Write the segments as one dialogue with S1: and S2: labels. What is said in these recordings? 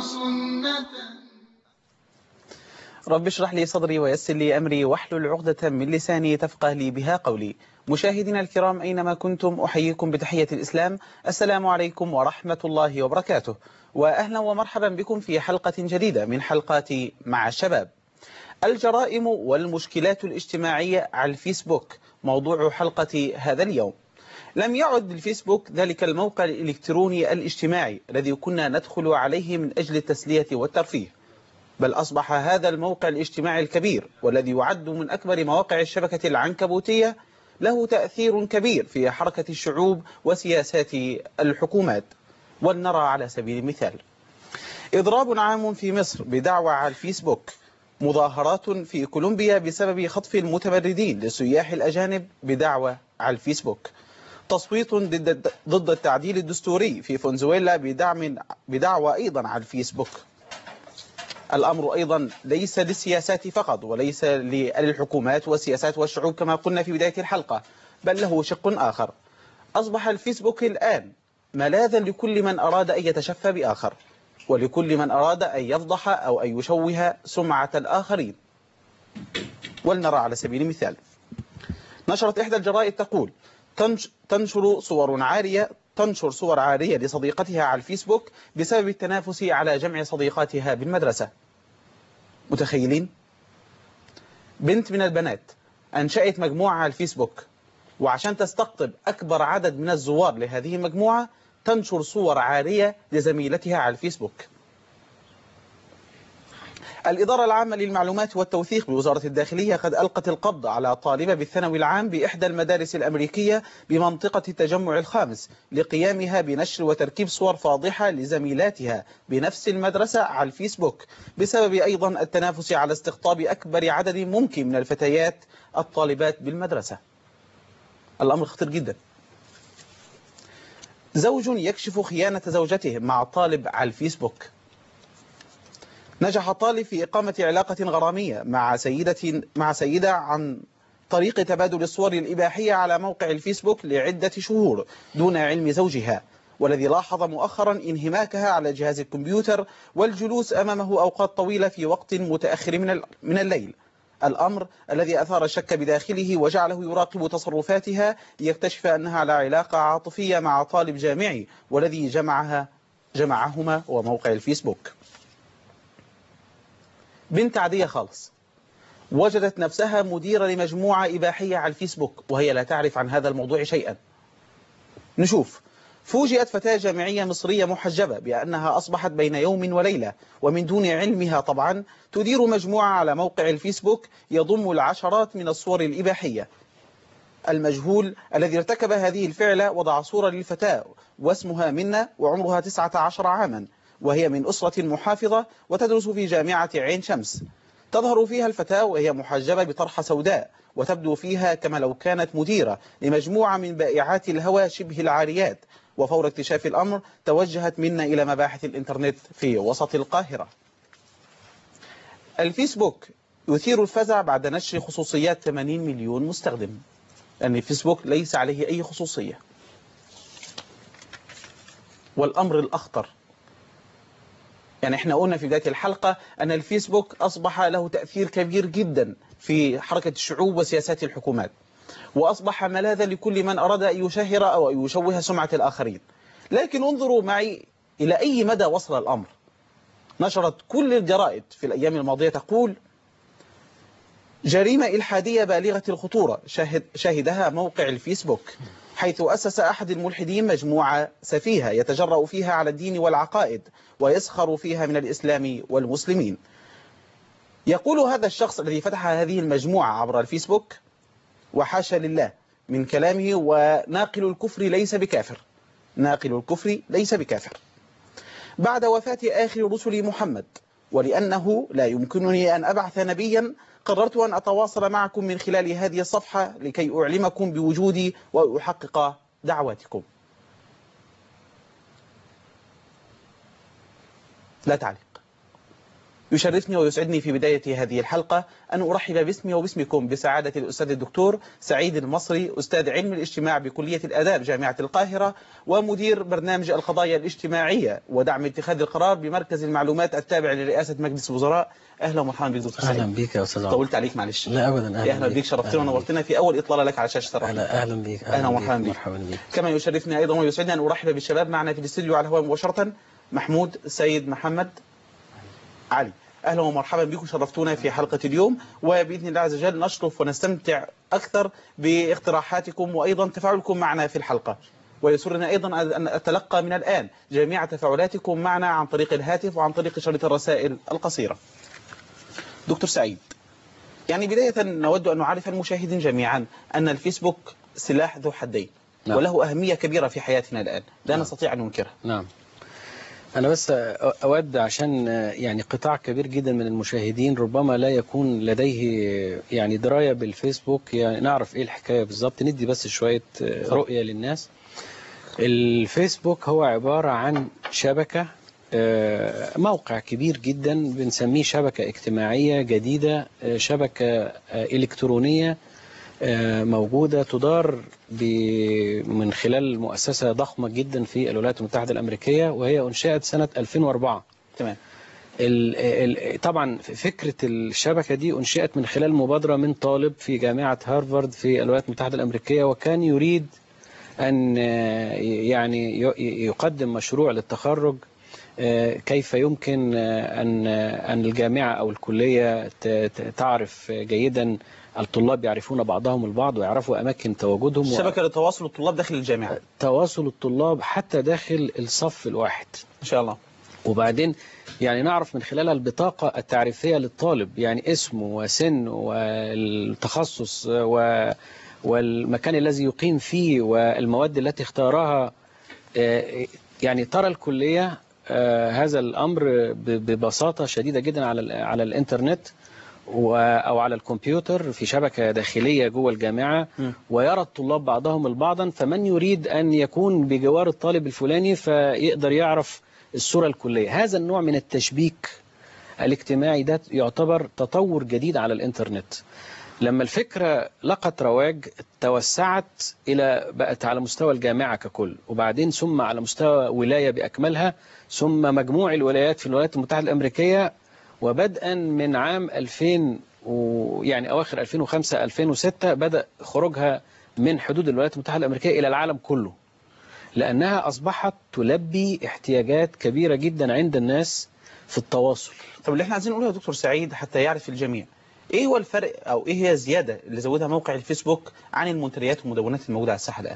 S1: سنة
S2: رب اشرح لي صدري ويسر لي أمري واحلل عقدة من لساني تفقه لي بها قولي مشاهدينا الكرام أينما كنتم أحييكم بتحية الإسلام السلام عليكم ورحمة الله وبركاته وأهلا ومرحبا بكم في حلقة جديدة من حلقات مع الشباب الجرائم والمشكلات الاجتماعية على الفيسبوك موضوع حلقة هذا اليوم لم يعد الفيسبوك ذلك الموقع الإلكتروني الاجتماعي الذي كنا ندخل عليه من أجل التسلية والترفيه بل أصبح هذا الموقع الاجتماعي الكبير والذي يعد من أكبر مواقع الشبكة العنكبوتية له تأثير كبير في حركة الشعوب وسياسات الحكومات ولنرى على سبيل المثال إضراب عام في مصر بدعوى على الفيسبوك مظاهرات في كولومبيا بسبب خطف المتمردين للسياح الأجانب بدعوى على الفيسبوك تصويت ضد ضد التعديل الدستوري في فنزويلا بدعم بدعوى أيضا على الفيسبوك الأمر أيضا ليس للسياسات فقط وليس للحكومات والسياسات والشعوب كما قلنا في بداية الحلقة بل له شق آخر أصبح الفيسبوك الآن ملاذا لكل من أراد أن يتشفى بآخر ولكل من أراد أن يفضح أو أن يشوه سمعة الآخرين ولنرى على سبيل المثال نشرت إحدى الجرائد تقول تنشر صور عارية تنشر صور عارية لصديقتها على الفيسبوك بسبب التنافس على جمع صديقاتها بالمدرسة متخيلين؟ بنت من البنات أنشأت مجموعة على الفيسبوك وعشان تستقطب أكبر عدد من الزوار لهذه المجموعة تنشر صور عارية لزميلتها على الفيسبوك الإدارة العامة للمعلومات والتوثيق بوزارة الداخلية قد ألقت القبض على طالبة بالثانوي العام بإحدى المدارس الأمريكية بمنطقة التجمع الخامس لقيامها بنشر وتركيب صور فاضحة لزميلاتها بنفس المدرسة على الفيسبوك بسبب أيضا التنافس على استقطاب أكبر عدد ممكن من الفتيات الطالبات بالمدرسة الأمر خطير جدا زوج يكشف خيانة زوجته مع طالب على الفيسبوك نجح طالب في إقامة علاقة غرامية مع سيدة مع سيدة عن طريق تبادل الصور الإباحية على موقع الفيسبوك لعدة شهور دون علم زوجها والذي لاحظ مؤخرا انهماكها على جهاز الكمبيوتر والجلوس أمامه أوقات طويلة في وقت متأخر من من الليل الأمر الذي أثار الشك بداخله وجعله يراقب تصرفاتها ليكتشف أنها على علاقة عاطفية مع طالب جامعي والذي جمعها جمعهما وموقع الفيسبوك بنت عادية خالص وجدت نفسها مديرة لمجموعة إباحية على الفيسبوك وهي لا تعرف عن هذا الموضوع شيئا نشوف فوجئت فتاة جامعية مصرية محجبة بأنها أصبحت بين يوم وليلة ومن دون علمها طبعا تدير مجموعة على موقع الفيسبوك يضم العشرات من الصور الإباحية المجهول الذي ارتكب هذه الفعلة وضع صورة للفتاة واسمها منة وعمرها 19 عاما وهي من أسرة محافظة وتدرس في جامعة عين شمس تظهر فيها الفتاة وهي محجبة بطرحة سوداء وتبدو فيها كما لو كانت مديرة لمجموعة من بائعات الهوى شبه العاريات وفور اكتشاف الأمر توجهت منا إلى مباحث الإنترنت في وسط القاهرة الفيسبوك يثير الفزع بعد نشر خصوصيات 80 مليون مستخدم لأن الفيسبوك ليس عليه أي خصوصية والأمر الأخطر يعني احنا قلنا في بداية الحلقة أن الفيسبوك أصبح له تأثير كبير جدا في حركة الشعوب وسياسات الحكومات وأصبح ملاذا لكل من أراد أن يشهر أو أن يشوه سمعة الآخرين لكن انظروا معي إلى أي مدى وصل الأمر نشرت كل الجرائد في الأيام الماضية تقول جريمة إلحادية بالغة الخطورة شاهد شاهدها موقع الفيسبوك حيث أسس أحد الملحدين مجموعة سفيهة يتجرأ فيها على الدين والعقائد ويسخر فيها من الإسلام والمسلمين يقول هذا الشخص الذي فتح هذه المجموعة عبر الفيسبوك وحاشا لله من كلامه وناقل الكفر ليس بكافر ناقل الكفر ليس بكافر بعد وفاة آخر رسل محمد ولأنه لا يمكنني أن أبعث نبيا قررت أن أتواصل معكم من خلال هذه الصفحة لكي أعلمكم بوجودي وأحقق دعواتكم لا تعليق يشرفني ويسعدني في بداية هذه الحلقة أن أرحب باسمي وباسمكم بسعادة الأستاذ الدكتور سعيد المصري أستاذ علم الاجتماع بكلية الآداب جامعة القاهرة ومدير برنامج القضايا الاجتماعية ودعم اتخاذ القرار بمركز المعلومات التابع لرئاسة مجلس الوزراء أهلا ومرحبا بك دكتور سعيد
S1: اهلا بيك يا استاذ عمر.
S2: طولت عليك معلش
S1: لا ابدا اهلا
S2: يا أهلا بك شرفتنا
S1: أهلاً
S2: ونورتنا في أول إطلالة لك على شاشة الرحمة
S1: اهلا اهلا بيك
S2: أهلا ومرحبا بك.
S1: مرحبا بيك
S2: كما يشرفني أيضا ويسعدني أن أرحب بالشباب معنا في الاستديو على الهواء مباشرة محمود سيد محمد علي أهلا ومرحبا بكم شرفتونا في حلقة اليوم وبإذن الله عز وجل نشرف ونستمتع أكثر باقتراحاتكم وأيضا تفاعلكم معنا في الحلقة ويسرنا أيضا أن أتلقى من الآن جميع تفاعلاتكم معنا عن طريق الهاتف وعن طريق شريط الرسائل القصيرة دكتور سعيد يعني بداية نود أن نعرف المشاهدين جميعا أن الفيسبوك سلاح ذو حدين
S1: نعم.
S2: وله أهمية كبيرة في حياتنا الآن لا
S1: نعم.
S2: نستطيع أن ننكرها
S1: نعم أنا بس أود عشان يعني قطاع كبير جدا من المشاهدين ربما لا يكون لديه يعني دراية بالفيسبوك يعني نعرف إيه الحكاية بالظبط ندي بس شوية رؤية للناس الفيسبوك هو عبارة عن شبكة آه، موقع كبير جدا بنسميه شبكة اجتماعية جديدة آه، شبكة آه، إلكترونية آه، موجودة تدار ب- من خلال مؤسسة ضخمة جدا في الولايات المتحدة الأمريكية وهي أنشئت سنة 2004
S2: تمام
S1: ال- ال- طبعا فكرة الشبكة دي أنشئت من خلال مبادرة من طالب في جامعة هارفارد في الولايات المتحدة الأمريكية وكان يريد أن آه، يعني ي- يقدم مشروع للتخرج آه، كيف يمكن آه، أن آه، أن الجامعة أو الكلية ت- ت- تعرف جيدا الطلاب يعرفون بعضهم البعض ويعرفوا أماكن تواجدهم
S2: شبكة لتواصل الطلاب داخل الجامعة
S1: وتواصل الطلاب حتى داخل الصف الواحد
S2: إن شاء الله
S1: وبعدين يعني نعرف من خلالها البطاقة التعريفية للطالب يعني اسمه وسنه والتخصص و والمكان الذي يقيم فيه والمواد التي اختارها آه، يعني ترى الكلية آه، هذا الأمر ب- ببساطة شديدة جدا على ال- على الإنترنت و- أو على الكمبيوتر في شبكة داخلية جوه الجامعة
S2: م.
S1: ويرى الطلاب بعضهم البعضا فمن يريد أن يكون بجوار الطالب الفلاني فيقدر يعرف الصورة الكلية هذا النوع من التشبيك الاجتماعي ده يعتبر تطور جديد على الإنترنت لما الفكرة لقت رواج توسعت إلى بقت على مستوى الجامعة ككل وبعدين ثم على مستوى ولاية بأكملها ثم مجموع الولايات في الولايات المتحدة الأمريكية وبدءا من عام 2000 و يعني أواخر 2005 2006 بدأ خروجها من حدود الولايات المتحدة الأمريكية إلى العالم كله لأنها أصبحت تلبي احتياجات كبيرة جدا عند الناس في التواصل
S2: طب اللي احنا عايزين نقوله يا دكتور سعيد حتى يعرف الجميع ايه هو الفرق او ايه هي الزيادة اللي زودها موقع الفيسبوك عن المنتديات والمدونات الموجودة على الساحة الآن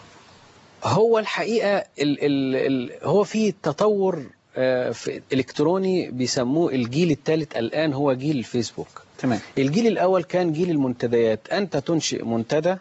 S1: هو الحقيقة ال ال ال هو في تطور آه، في الكتروني بيسموه الجيل الثالث الآن هو جيل الفيسبوك
S2: تمام
S1: الجيل الأول كان جيل المنتديات أنت تنشئ منتدى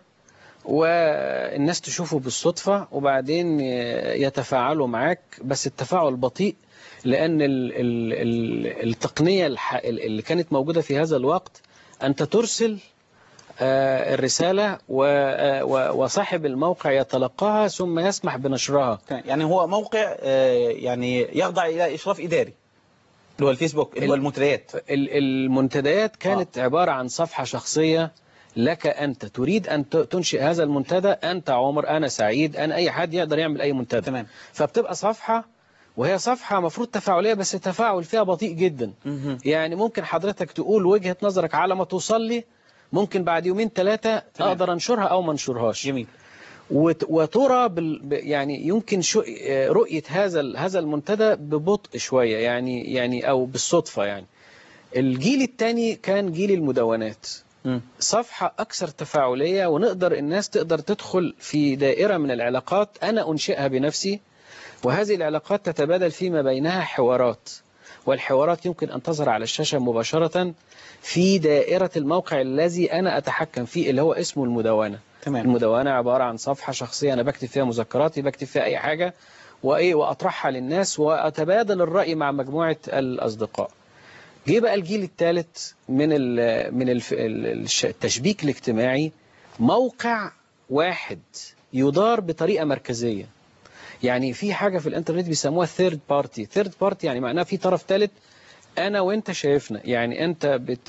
S1: والناس تشوفه بالصدفة وبعدين يتفاعلوا معاك بس التفاعل بطيء لأن ال ال ال التقنية الح- اللي كانت موجودة في هذا الوقت أنت ترسل آه، الرسالة و- آه، و- وصاحب الموقع يتلقاها ثم يسمح بنشرها
S2: تمام. يعني هو موقع آه، يعني يخضع إلى إشراف إداري اللي هو الفيسبوك اللي هو
S1: ال-
S2: المنتديات
S1: ال- المنتديات كانت عبارة عن صفحة شخصية لك أنت تريد أن ت- تنشئ هذا المنتدى أنت عمر أنا سعيد أنا أي حد يقدر يعمل أي منتدى
S2: تمام
S1: فبتبقى صفحة وهي صفحة مفروض تفاعلية بس التفاعل فيها بطيء جدا
S2: مهم.
S1: يعني ممكن حضرتك تقول وجهة نظرك على ما توصل لي ممكن بعد يومين ثلاثة
S2: تمام.
S1: أقدر أنشرها أو ما أنشرهاش
S2: جميل
S1: وت- وترى بال... ب- يعني يمكن شو... آه، رؤية هذا ال- هذا المنتدى ببطء شوية يعني يعني أو بالصدفة يعني الجيل الثاني كان جيل المدونات
S2: مم.
S1: صفحة أكثر تفاعلية ونقدر الناس تقدر تدخل في دائرة من العلاقات أنا أنشئها بنفسي وهذه العلاقات تتبادل فيما بينها حوارات والحوارات يمكن أن تظهر على الشاشة مباشرة في دائرة الموقع الذي أنا أتحكم فيه اللي هو اسمه المدونة
S2: تمام
S1: المدونة عبارة عن صفحة شخصية أنا بكتب فيها مذكراتي بكتب فيها أي حاجة وإيه وأطرحها للناس وأتبادل الرأي مع مجموعة الأصدقاء جه بقى الجيل الثالث من ال من الف- ال- الش- التشبيك الاجتماعي موقع واحد يدار بطريقة مركزية يعني في حاجة في الانترنت بيسموها ثيرد بارتي ثيرد بارتي يعني معناها في طرف ثالث انا وانت شايفنا يعني انت بت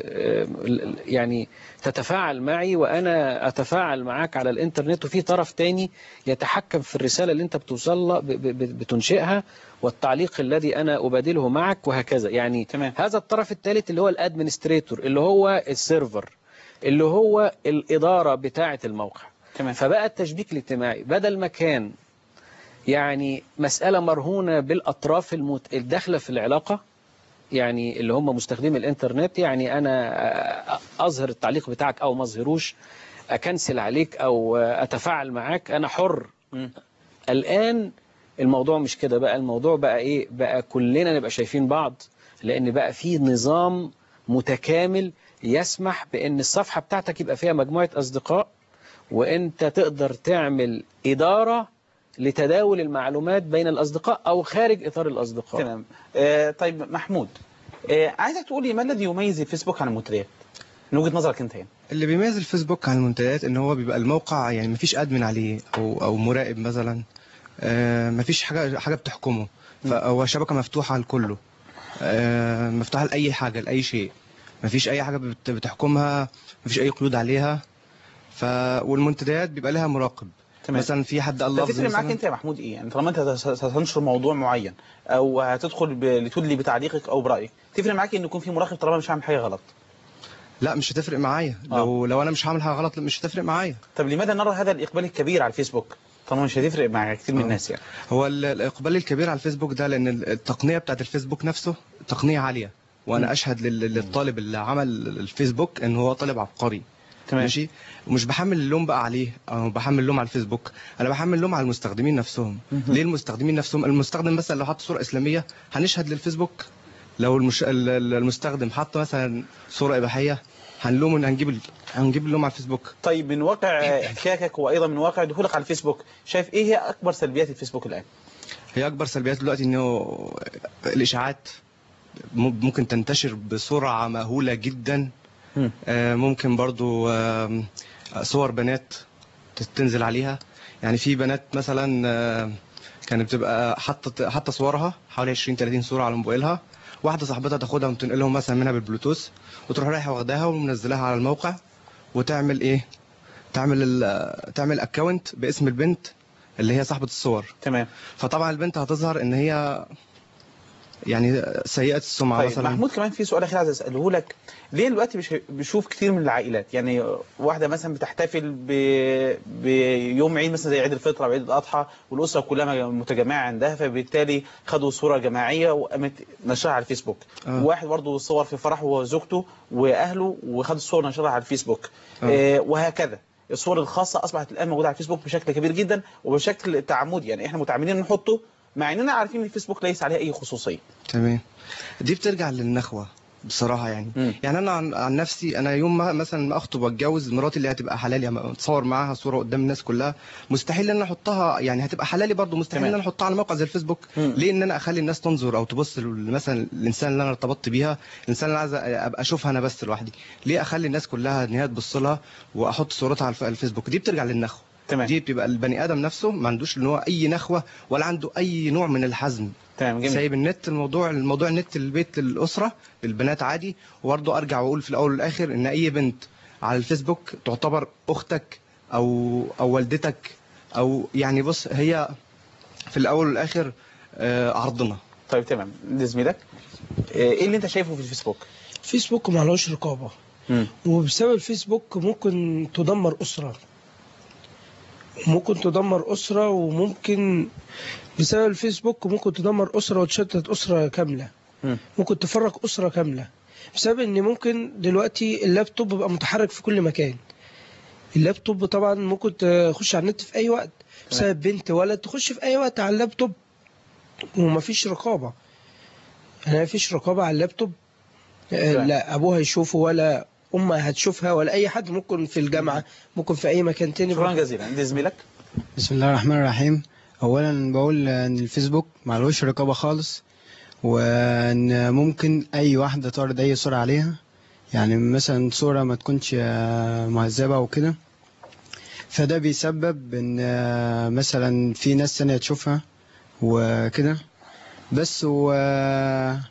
S1: يعني تتفاعل معي وانا اتفاعل معاك على الانترنت وفي طرف تاني يتحكم في الرساله اللي انت بتوصل بتنشئها والتعليق الذي انا ابادله معك وهكذا يعني
S2: تمام.
S1: هذا الطرف الثالث اللي هو الادمنستريتور اللي هو السيرفر اللي هو الاداره بتاعه الموقع
S2: تمام.
S1: فبقى التشبيك الاجتماعي بدل ما كان يعني مسألة مرهونة بالأطراف المت... الداخلة في العلاقة يعني اللي هم مستخدمي الإنترنت يعني أنا أظهر التعليق بتاعك أو ما أظهروش أكنسل عليك أو أتفاعل معاك أنا حر
S2: مم.
S1: الآن الموضوع مش كده بقى الموضوع بقى إيه بقى كلنا نبقى شايفين بعض لأن بقى في نظام متكامل يسمح بأن الصفحة بتاعتك يبقى فيها مجموعة أصدقاء وأنت تقدر تعمل إدارة لتداول المعلومات بين الأصدقاء أو خارج إطار الأصدقاء
S2: تمام آه طيب محمود آه عايزك تقول لي ما الذي يميز الفيسبوك عن المنتديات من وجهة نظرك انت يعني
S3: اللي بيميز الفيسبوك عن المنتديات ان هو بيبقى الموقع يعني مفيش ادمن عليه او او مراقب مثلا آه مفيش حاجه حاجه بتحكمه فهو شبكه مفتوحه لكله آه مفتوحه لاي حاجه لاي شيء مفيش اي حاجه بت- بتحكمها مفيش اي قيود عليها ف والمنتديات بيبقى لها مراقب
S2: تمام.
S3: مثلا في حد قال
S2: ده
S3: لفظ
S2: تفرق معاك
S3: مثلاً-
S2: انت يا محمود ايه يعني طالما انت هت- هتنشر موضوع معين او هتدخل ب... لتدلي بتعليقك او برايك تفرق معاك ان يكون في مراقب طالما مش هعمل حاجه غلط
S3: لا مش هتفرق معايا
S2: آه.
S3: لو لو انا مش هعمل حاجه غلط مش هتفرق معايا
S2: طب لماذا نرى هذا الاقبال الكبير على الفيسبوك طالما مش هتفرق مع كتير من
S3: آه.
S2: الناس يعني
S3: هو ال- الاقبال الكبير على الفيسبوك ده لان التقنيه بتاعت الفيسبوك نفسه تقنيه عاليه وانا
S2: مم.
S3: اشهد لل- للطالب اللي عمل الفيسبوك ان هو طالب عبقري
S2: تمام
S3: ماشي ومش بحمل اللوم بقى عليه او بحمل اللوم على الفيسبوك انا بحمل اللوم على المستخدمين نفسهم
S2: مهم.
S3: ليه المستخدمين نفسهم المستخدم مثلا لو حط صوره اسلاميه هنشهد للفيسبوك لو المش... ال- ال- المستخدم حط مثلا صوره اباحيه هنلوم هنجيب ال... هنجيب اللوم على الفيسبوك
S2: طيب من واقع احتكاكك وايضا من واقع دخولك على الفيسبوك شايف ايه هي اكبر سلبيات الفيسبوك الان
S3: هي اكبر سلبيات دلوقتي انه الاشاعات م- ممكن تنتشر بسرعه مهوله جدا
S2: مم.
S3: آه، ممكن برضو آم، صور بنات تنزل عليها يعني في بنات مثلا آه، كانت بتبقى حاطه حاطه صورها حوالي 20 30 صوره على موبايلها واحده صاحبتها تاخدها وتنقلهم مثلا منها بالبلوتوث وتروح رايحه واخداها ومنزلاها على الموقع وتعمل ايه تعمل ال- تعمل اكونت باسم البنت اللي هي صاحبه الصور
S2: تمام
S3: فطبعا البنت هتظهر ان هي يعني سيئه السمعه
S2: طيب
S3: مثلا
S2: محمود كمان في سؤال اخير عايز اساله لك ليه دلوقتي مش بشوف كتير من العائلات يعني واحده مثلا بتحتفل ب... بيوم عيد مثلا زي عيد الفطر او عيد الاضحى والاسره كلها متجمعه عندها فبالتالي خدوا صوره جماعيه وقامت نشرها على الفيسبوك
S3: آه.
S2: واحد برضه صور في فرحه هو وزوجته واهله وخد الصور نشرها على الفيسبوك
S3: آه.
S2: آه وهكذا الصور الخاصه اصبحت الان موجوده على الفيسبوك بشكل كبير جدا وبشكل تعمدي يعني احنا متعمدين نحطه مع اننا عارفين ان الفيسبوك ليس عليه اي خصوصيه
S3: تمام دي بترجع للنخوه بصراحه يعني
S2: مم.
S3: يعني انا عن, عن نفسي انا يوم ما مثلا ما اخطب واتجوز مراتي اللي هتبقى حلالي أما اتصور معاها صوره قدام الناس كلها مستحيل ان انا احطها يعني هتبقى حلالي برضو مستحيل
S2: تمام.
S3: ان انا احطها على موقع زي الفيسبوك
S2: مم.
S3: ليه ان انا اخلي الناس تنظر او تبص ل- مثلا الانسان اللي انا ارتبطت بيها الانسان اللي انا عايز ابقى اشوفها انا بس لوحدي ليه اخلي الناس كلها ان هي تبص لها واحط صورتها على الف- الفيسبوك دي بترجع للنخوه
S2: تمام
S3: دي بتبقى البني ادم نفسه ما عندوش ان هو اي نخوه ولا عنده اي نوع من الحزم
S2: تمام جميل
S3: سايب النت الموضوع الموضوع النت للبيت للاسره للبنات عادي وبرضه ارجع واقول في الاول والاخر ان اي بنت على الفيسبوك تعتبر اختك او او والدتك او يعني بص هي في الاول والاخر آه، عرضنا
S2: طيب تمام ده زميلك آه، ايه اللي انت شايفه في الفيسبوك
S4: فيسبوك معلوش رقابة
S2: مم.
S4: وبسبب الفيسبوك ممكن تدمر أسرة ممكن تدمر أسرة وممكن بسبب الفيسبوك ممكن تدمر أسرة وتشتت أسرة كاملة
S2: مم.
S4: ممكن تفرق أسرة كاملة بسبب إن ممكن دلوقتي اللابتوب بيبقى متحرك في كل مكان اللابتوب طبعا ممكن تخش على النت في أي وقت بسبب بنت ولد تخش في أي وقت على اللابتوب ومفيش رقابة يعني مفيش رقابة على اللابتوب آه،
S2: تمام.
S4: لا أبوها يشوفه ولا أمها هتشوفها ولا أي حد ممكن في الجامعة ممكن في أي مكان تاني
S2: شكرا جزيلا ده زميلك
S5: بسم الله الرحمن الرحيم اولا بقول ان الفيسبوك معلوش رقابه خالص وان ممكن اي واحده تعرض اي صوره عليها يعني مثلا صوره ما تكونش آه، مهذبه وكده فده بيسبب ان آه، مثلا في ناس تانية تشوفها وكده بس و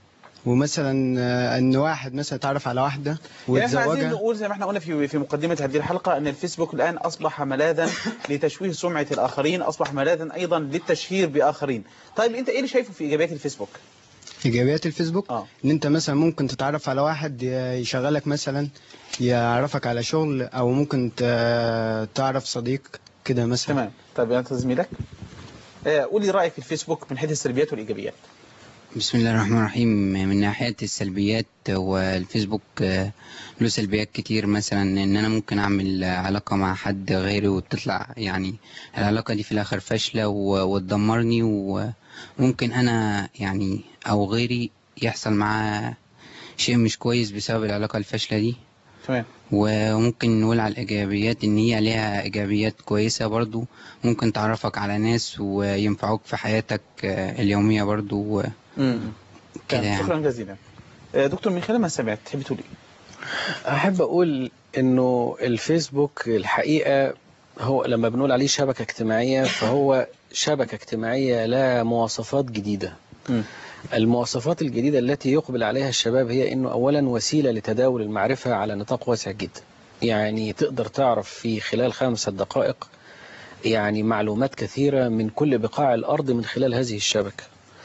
S5: ومثلا آه، ان واحد مثلا يتعرف على واحده
S2: يعني احنا عايزين
S5: ويتزوجها
S2: نقول زي ما احنا قلنا في في مقدمه هذه الحلقه ان الفيسبوك الان اصبح ملاذا لتشويه سمعه الاخرين اصبح ملاذا ايضا للتشهير باخرين طيب انت ايه اللي شايفه في ايجابيات الفيسبوك
S5: ايجابيات الفيسبوك
S2: اه
S5: ان انت مثلا ممكن تتعرف على واحد ي- يشغلك مثلا يعرفك على شغل او ممكن ت- تعرف صديق كده مثلا
S2: تمام طيب انت زميلك آه، قولي رايك في الفيسبوك من حيث السلبيات والايجابيات
S6: بسم الله الرحمن الرحيم من ناحية السلبيات والفيسبوك آه، له سلبيات كتير مثلا ان انا ممكن اعمل علاقة مع حد غيري وتطلع يعني العلاقة دي في الاخر فاشلة و- وتدمرني وممكن انا يعني او غيري يحصل معاه شيء مش كويس بسبب العلاقة الفاشلة دي
S2: تمام
S6: وممكن نقول على الإيجابيات إن هي ليها إيجابيات كويسة برضو ممكن تعرفك على ناس وينفعوك في حياتك آه، اليومية برضو و-
S2: امم
S6: كده يعني.
S2: شكرا جزيلا آه، دكتور من خلال ما سمعت تحب تقول ايه
S1: أحب أقول إنه الفيسبوك الحقيقة هو لما بنقول عليه شبكة اجتماعية فهو شبكة اجتماعية لها مواصفات جديدة
S2: مم.
S1: المواصفات الجديدة التي يقبل عليها الشباب هي إنه أولا وسيلة لتداول المعرفة على نطاق واسع جدا يعني تقدر تعرف في خلال خمسة دقائق يعني معلومات كثيرة من كل بقاع الأرض من خلال هذه الشبكة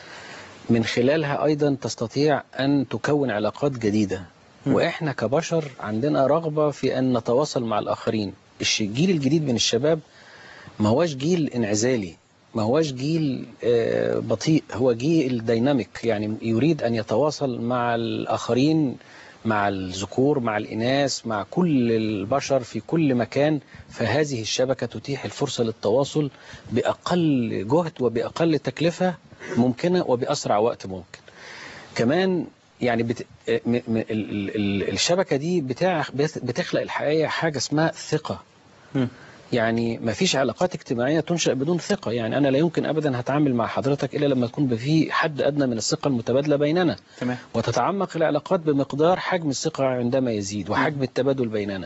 S1: من خلالها أيضا تستطيع أن تكون علاقات جديدة
S2: م.
S1: وإحنا كبشر عندنا رغبة في أن نتواصل مع الآخرين الش- الجيل الجديد من الشباب ما هواش جيل انعزالي ما هواش جيل آه، بطيء هو جيل ديناميك يعني يريد أن يتواصل مع الآخرين مع الذكور مع الإناث مع كل البشر في كل مكان فهذه الشبكة تتيح الفرصة للتواصل بأقل جهد وبأقل تكلفة ممكنة وبأسرع وقت ممكن كمان يعني بت... م... م... ال... ال... ال- الشبكة دي بتاع... بت- بتخلق الحقيقة حاجة اسمها ثقة
S2: مم.
S1: يعني ما فيش علاقات اجتماعية تنشأ بدون ثقة يعني أنا لا يمكن أبدا هتعامل مع حضرتك إلا لما تكون في حد أدنى من الثقة المتبادلة بيننا
S2: تمام
S1: وتتعمق العلاقات بمقدار حجم الثقة عندما يزيد وحجم التبادل بيننا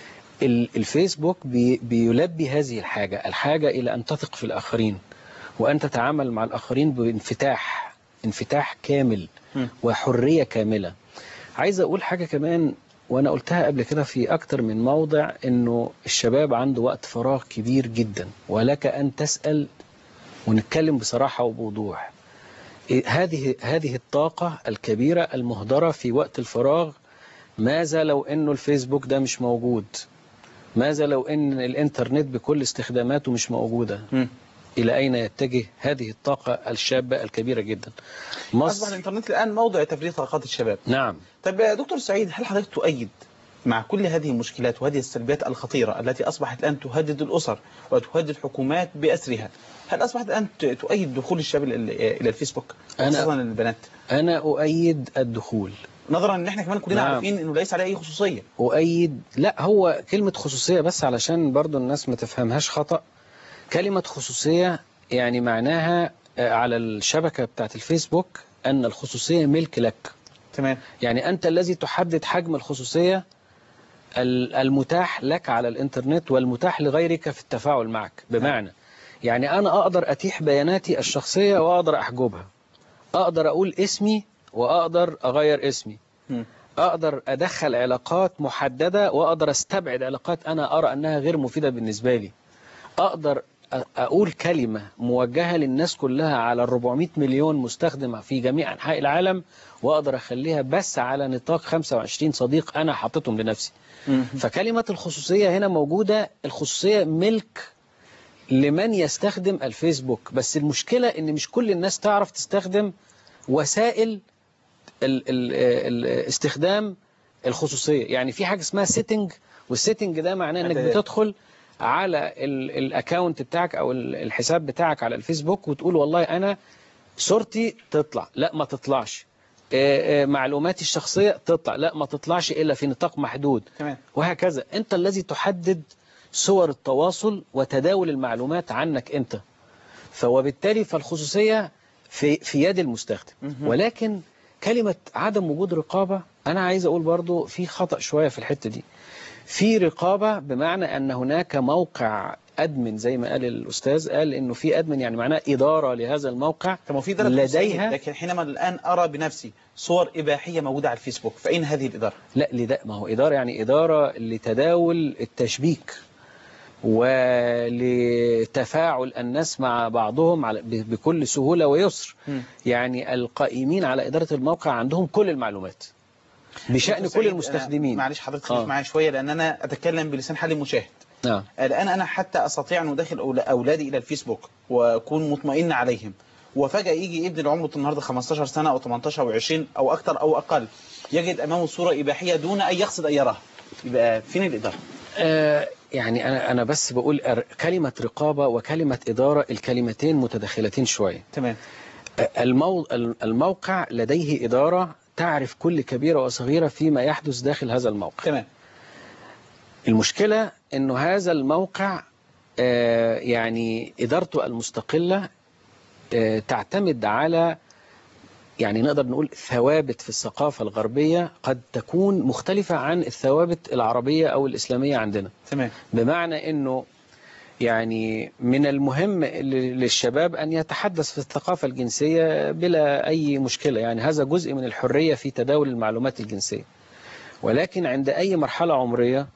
S1: ال- الفيسبوك بي بيلبي هذه الحاجة الحاجة إلى أن تثق في الآخرين وأن تتعامل مع الآخرين بانفتاح انفتاح كامل
S2: مم.
S1: وحرية كاملة عايز أقول حاجة كمان وأنا قلتها قبل كده في أكتر من موضع إنه الشباب عنده وقت فراغ كبير جدا ولك أن تسأل ونتكلم بصراحة وبوضوح إيه هذه هذه الطاقة الكبيرة المهدرة في وقت الفراغ ماذا لو انه الفيسبوك ده مش موجود ماذا لو ان الانترنت بكل استخداماته مش موجودة
S2: مم.
S1: الى اين يتجه هذه الطاقة الشابة الكبيرة جدا
S2: اصبح
S1: مصر
S2: الانترنت الان موضع تفريغ طاقات الشباب
S1: نعم
S2: طيب يا دكتور سعيد هل حضرتك تؤيد مع كل هذه المشكلات وهذه السلبيات الخطيرة التي أصبحت الآن تهدد الأسر وتهدد الحكومات بأسرها هل أصبحت الآن ت- تؤيد دخول الشباب إلى إلى الفيسبوك
S1: أنا-
S2: خاصة البنات
S1: انا اؤيد الدخول
S2: نظرا ان احنا كمان كلنا
S1: نعم.
S2: عارفين انه ليس عليه اي خصوصيه
S1: أؤيد لا هو كلمة خصوصية بس علشان برضو الناس ما تفهمهاش خطأ كلمة خصوصية يعني معناها آه، على الشبكة بتاعت الفيسبوك أن الخصوصية ملك لك
S2: تمام
S1: يعني أنت الذي تحدد حجم الخصوصية ال- المتاح لك على الإنترنت والمتاح لغيرك في التفاعل معك بمعنى يعني أنا أقدر أتيح بياناتي الشخصية وأقدر أحجبها أقدر أقول اسمي وأقدر أغير اسمي
S2: مم.
S1: أقدر أدخل علاقات محددة وأقدر أستبعد علاقات أنا أرى أنها غير مفيدة بالنسبة لي أقدر أ- أقول كلمة موجهة للناس كلها على ال 400 مليون مستخدم في جميع أنحاء العالم وأقدر أخليها بس على نطاق 25 صديق أنا حاططهم لنفسي
S2: مم.
S1: فكلمة الخصوصية هنا موجودة الخصوصية ملك لمن يستخدم الفيسبوك بس المشكلة ان مش كل الناس تعرف تستخدم وسائل ال ال ال استخدام الخصوصية يعني في حاجة اسمها سيتنج والسيتنج ده معناه انك
S2: إعدادات.
S1: بتدخل على الاكونت بتاعك او ال- الحساب بتاعك على الفيسبوك وتقول والله انا صورتي تطلع لا ما تطلعش آه، آه، معلوماتي الشخصية تطلع لا ما تطلعش إلا في نطاق محدود
S2: تمام
S1: وهكذا أنت الذي تحدد صور التواصل وتداول المعلومات عنك أنت فوبالتالي فالخصوصية في, في يد المستخدم
S2: مهم.
S1: ولكن كلمة عدم وجود رقابة أنا عايز أقول برضو في خطأ شوية في الحتة دي في رقابة بمعنى أن هناك موقع ادمن زي ما قال الاستاذ قال انه في ادمن يعني معناه اداره لهذا الموقع
S2: طب وفي إدارة
S1: لديها
S2: لكن حينما الآن أرى بنفسي صور إباحية موجودة على الفيسبوك فأين هذه الإدارة؟
S1: لا لده ما هو إدارة يعني إدارة لتداول التشبيك ولتفاعل الناس مع بعضهم على- ب- بكل سهولة ويسر
S2: مم.
S1: يعني القائمين على إدارة الموقع عندهم كل المعلومات بشأن
S2: دكتور
S1: كل
S2: سعيد،
S1: المستخدمين
S2: أنا معلش حضرتك
S1: آه.
S2: خليك معايا شوية لأن أنا أتكلم بلسان حال المشاهد
S1: نعم
S2: الآن أنا حتى أستطيع أن أدخل أول- أولادي إلى الفيسبوك وأكون مطمئن عليهم وفجأة يجي ابن العمر النهارده 15 سنة أو 18 أو 20 أو أكثر أو أقل يجد أمامه صورة إباحية دون أن يقصد أن يراها يبقى فين الإدارة؟
S1: آه يعني أنا أنا بس بقول أر- كلمة رقابة وكلمة إدارة الكلمتين متداخلتين شوية
S2: تمام
S1: المو... الموقع لديه إدارة تعرف كل كبيرة وصغيرة فيما يحدث داخل هذا الموقع
S2: تمام
S1: المشكلة أنه هذا الموقع آه، يعني إدارته المستقلة آه، تعتمد على يعني نقدر نقول ثوابت في الثقافة الغربية قد تكون مختلفة عن الثوابت العربية أو الإسلامية عندنا
S2: تمام
S1: بمعنى أنه يعني من المهم ل- للشباب أن يتحدث في الثقافة الجنسية بلا أي مشكلة يعني هذا جزء من الحرية في تداول المعلومات الجنسية ولكن عند أي مرحلة عمرية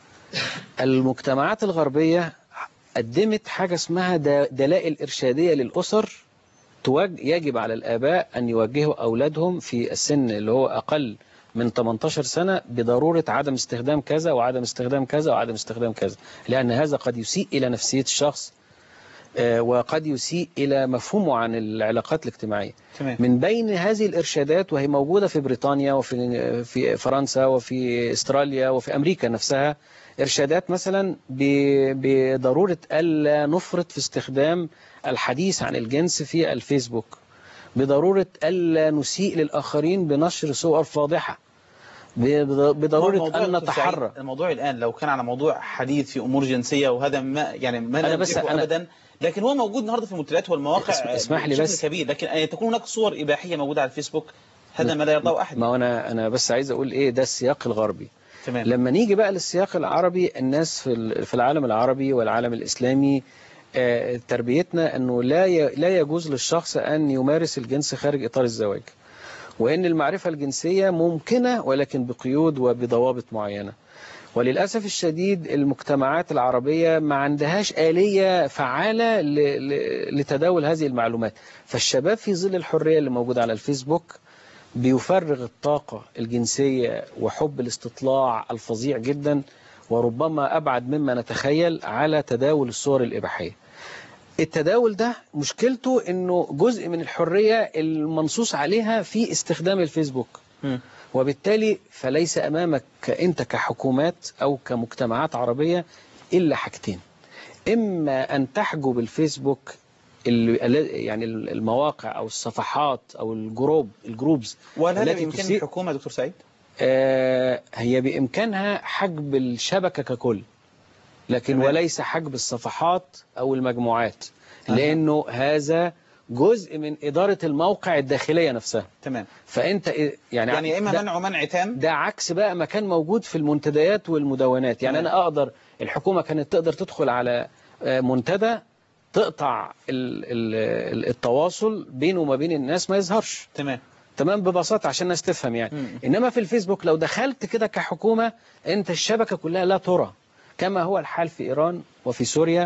S1: المجتمعات الغربية قدمت حاجة اسمها د- دلائل إرشادية للأسر توج- يجب على الآباء أن يوجهوا أولادهم في السن اللي هو أقل من 18 سنة بضرورة عدم استخدام كذا وعدم استخدام كذا وعدم استخدام كذا لأن هذا قد يسيء إلى نفسية الشخص آه، وقد يسيء إلى مفهومه عن العلاقات الاجتماعية
S2: تمام
S1: من بين هذه الإرشادات وهي موجودة في بريطانيا وفي في فرنسا وفي استراليا وفي أمريكا نفسها إرشادات مثلا ب- بضرورة ألا نفرط في استخدام الحديث عن الجنس في الفيسبوك بضرورة ألا نسيء للآخرين بنشر صور فاضحة ب-
S2: هو
S1: بضرورة
S2: الموضوع
S1: أن
S2: دكتور سعيد،
S1: نتحرى
S2: الموضوع الآن لو كان على موضوع حديث في أمور جنسية وهذا ما يعني ما
S1: أنا
S2: لا
S1: بس
S2: نملكه
S1: أنا-
S2: أبدا لكن هو موجود النهارده في المنتديات والمواقع
S1: اسم- اسمح لي
S2: بشكل
S1: بس.
S2: كبير لكن أن تكون هناك صور إباحية موجودة على الفيسبوك هذا ما لا يرضاه أحد
S1: ما هو أنا أنا بس عايز أقول إيه ده السياق الغربي
S2: تمام
S1: لما نيجي بقى للسياق العربي الناس في ال- في العالم العربي والعالم الإسلامي آه، تربيتنا أنه لا ي- لا يجوز للشخص أن يمارس الجنس خارج إطار الزواج وأن المعرفة الجنسية ممكنة ولكن بقيود وبضوابط معينة وللأسف الشديد المجتمعات العربية ما عندهاش آلية فعالة ل- ل- لتداول هذه المعلومات فالشباب في ظل الحرية اللي موجودة على الفيسبوك بيفرغ الطاقة الجنسية وحب الاستطلاع الفظيع جدا وربما أبعد مما نتخيل على تداول الصور الإباحية التداول ده مشكلته انه جزء من الحرية المنصوص عليها في استخدام الفيسبوك
S2: مم.
S1: وبالتالي فليس أمامك أنت كحكومات أو كمجتمعات عربية إلا حاجتين إما أن تحجب الفيسبوك ال- ال- يعني المواقع أو الصفحات أو الجروب الجروبز
S2: وهل هذا
S1: التي
S2: بإمكان
S1: تسيء-
S2: الحكومة دكتور سعيد؟
S1: آه، هي بإمكانها حجب الشبكة ككل لكن
S2: تمام.
S1: وليس حجب الصفحات أو المجموعات
S2: أها.
S1: لأنه هذا جزء من إدارة الموقع الداخلية نفسها
S2: تمام
S1: فأنت إيه- يعني
S2: يعني يا إما
S1: ده-
S2: منع منع تام
S1: ده عكس بقى ما كان موجود في المنتديات والمدونات يعني
S2: تمام.
S1: أنا أقدر الحكومة كانت تقدر تدخل على آه، منتدى تقطع ال- ال- التواصل بينه وما بين الناس ما يظهرش
S2: تمام
S1: تمام ببساطة عشان الناس تفهم يعني
S2: مم.
S1: إنما في الفيسبوك لو دخلت كده كحكومة أنت الشبكة كلها لا ترى كما هو الحال في إيران وفي سوريا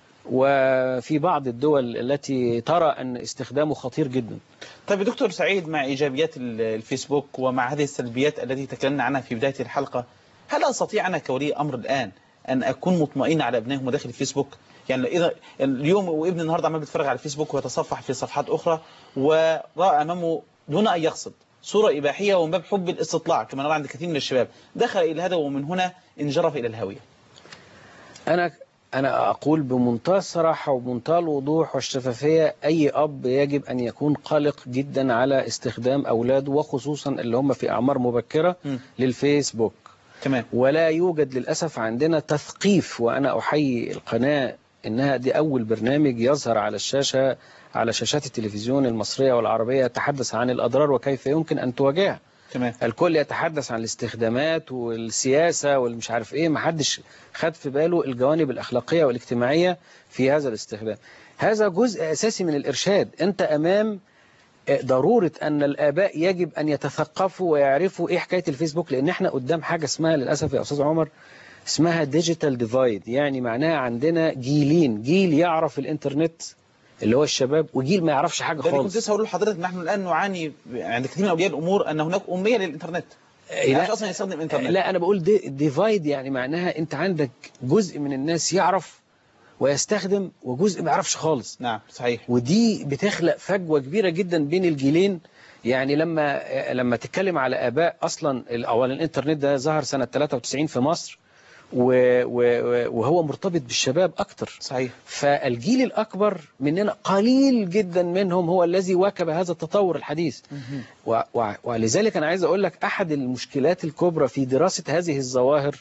S1: وفي بعض الدول التي ترى أن استخدامه خطير جدا
S2: طيب يا دكتور سعيد مع إيجابيات ال- الفيسبوك ومع هذه السلبيات التي تكلمنا عنها في بداية الحلقة هل أستطيع أنا كولي أمر الآن أن أكون مطمئن على أبنائهم داخل الفيسبوك يعني إذا اليوم وابني النهارده عمال بيتفرج على الفيسبوك ويتصفح في صفحات أخرى ورأى أمامه دون أن يقصد صورة إباحية ومن باب حب الاستطلاع كما نرى عند كثير من الشباب دخل إلى هذا ومن هنا انجرف إلى الهوية
S1: أنا أنا أقول بمنتهى الصراحة وبمنتهى الوضوح والشفافية أي أب يجب أن يكون قلق جدا على استخدام أولاده وخصوصا اللي هم في أعمار مبكرة
S2: مم.
S1: للفيسبوك
S2: تمام
S1: ولا يوجد للأسف عندنا تثقيف وأنا أحيي القناة إنها دي أول برنامج يظهر على الشاشة على شاشات التلفزيون المصرية والعربية يتحدث عن الأضرار وكيف يمكن أن تواجهها
S2: تمام
S1: الكل يتحدث عن الاستخدامات والسياسة والمش عارف ايه محدش خد في باله الجوانب الأخلاقية والاجتماعية في هذا الاستخدام هذا جزء أساسي من الإرشاد أنت أمام ضرورة أن الآباء يجب أن يتثقفوا ويعرفوا إيه حكاية الفيسبوك لأن إحنا قدام حاجة اسمها للأسف يا أستاذ عمر اسمها ديجيتال ديفايد يعني معناها عندنا جيلين جيل يعرف الإنترنت اللي هو الشباب وجيل ما يعرفش حاجة
S2: ده اللي كنت
S1: خالص
S2: لسه هقول لحضرتك نحن الان نعاني عند كثير من اولياء الامور ان هناك اميه للانترنت
S1: إيه،
S2: يعني
S1: لا.
S2: مش اصلا يستخدم الانترنت
S1: لا أنا بقول دي ديفايد يعني معناها أنت عندك جزء من الناس يعرف ويستخدم وجزء ما يعرفش خالص
S2: نعم صحيح
S1: ودي بتخلق فجوة كبيرة جدا بين الجيلين يعني لما لما تتكلم على آباء أصلا أولا الإنترنت ده ظهر سنة 93 في مصر و- و- وهو مرتبط بالشباب أكتر
S2: صحيح
S1: فالجيل الأكبر مننا قليل جدا منهم هو الذي واكب هذا التطور الحديث و- و- ولذلك أنا عايز أقول لك أحد المشكلات الكبرى في دراسة هذه الظواهر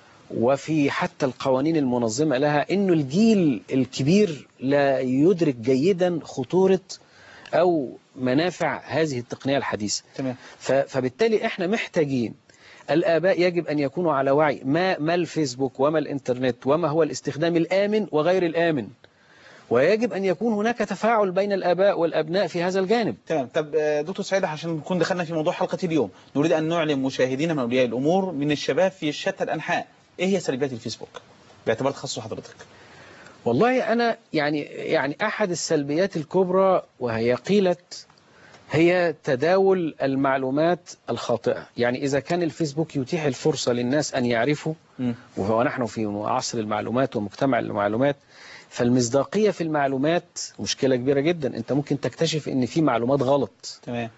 S1: وفي حتى القوانين المنظمة لها إنه الجيل الكبير لا يدرك جيدا خطورة أو منافع هذه التقنية الحديثة
S2: تمام
S1: ف- فبالتالي احنا محتاجين الآباء يجب أن يكونوا على وعي ما ما الفيسبوك وما الإنترنت وما هو الاستخدام الآمن وغير الآمن ويجب أن يكون هناك تفاعل بين الآباء والأبناء في هذا الجانب
S2: تمام طب آه، دكتور سعيد عشان نكون دخلنا في موضوع حلقه اليوم نريد ان نعلم مشاهدينا من اولياء الامور من الشباب في شتى الانحاء ايه هي سلبيات الفيسبوك باعتبار تخصص حضرتك
S1: والله أنا يعني يعني أحد السلبيات الكبرى وهي قيلت هي تداول المعلومات الخاطئة يعني إذا كان الفيسبوك يتيح الفرصة للناس أن يعرفوا
S2: مم.
S1: وهو نحن في عصر المعلومات ومجتمع المعلومات فالمصداقية في المعلومات مشكلة كبيرة جدا أنت ممكن تكتشف أن في معلومات غلط
S2: تمام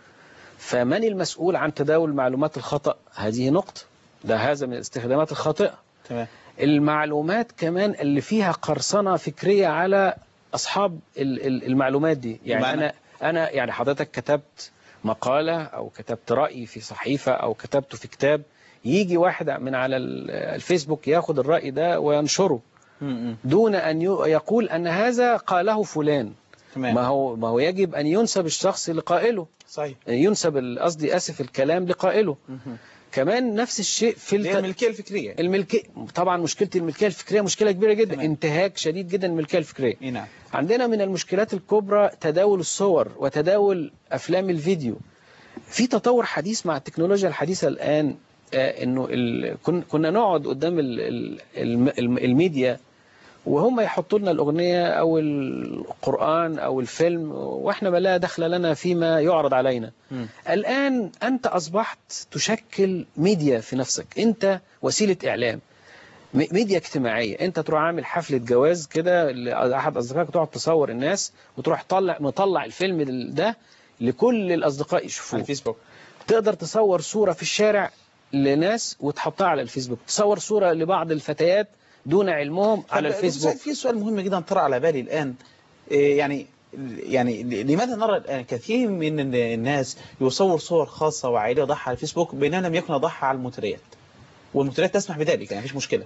S1: فمن المسؤول عن تداول المعلومات الخطأ هذه نقطة ده هذا من الاستخدامات الخاطئة
S2: تمام
S1: المعلومات كمان اللي فيها قرصنة فكرية على أصحاب ال- ال- المعلومات دي يعني
S2: بمعنى؟
S1: أنا أنا يعني حضرتك كتبت مقالة أو كتبت رأي في صحيفة أو كتبته في كتاب يجي واحد من على ال- الفيسبوك ياخد الرأي ده وينشره
S2: مم.
S1: دون أن ي- يقول أن هذا قاله فلان
S2: تمام
S1: ما هو ما هو يجب أن ينسب الشخص لقائله
S2: صحيح
S1: ينسب ال- قصدي آسف الكلام لقائله
S2: مهم.
S1: كمان نفس الشيء في
S2: اللي هي
S1: الت...
S2: الملكيه الفكريه
S1: الملكية طبعا مشكلة الملكية الفكرية مشكلة كبيرة جدا
S2: تمام.
S1: انتهاك شديد جدا من الملكية الفكرية
S2: اي نعم
S1: عندنا من المشكلات الكبرى تداول الصور وتداول أفلام الفيديو في تطور حديث مع التكنولوجيا الحديثة الآن آه، انه ال... كن... كنا نقعد قدام ال... ال... الم... الم- الميديا وهم يحطوا لنا الأغنية أو القرآن أو الفيلم وإحنا ما لا دخل لنا فيما يعرض علينا
S2: مم.
S1: الآن أنت أصبحت تشكل ميديا في نفسك أنت وسيلة إعلام م- ميديا اجتماعية أنت تروح عامل حفلة جواز كده لأحد أصدقائك تقعد تصور الناس وتروح طلع مطلع الفيلم ده لكل الأصدقاء
S2: على
S1: يشوفوه
S2: الفيسبوك
S1: تقدر تصور صورة في الشارع لناس وتحطها على الفيسبوك تصور صورة لبعض الفتيات دون علمهم على
S2: طب دكتور
S1: الفيسبوك
S2: سعيد، في سؤال مهم جدا طرأ على بالي الآن إيه يعني يعني لماذا نرى الآن كثير من الناس يصور صور خاصة وعائلية يضعها على الفيسبوك بينما لم يكن يضعها على المنتديات والمنتديات تسمح بذلك يعني مفيش مشكلة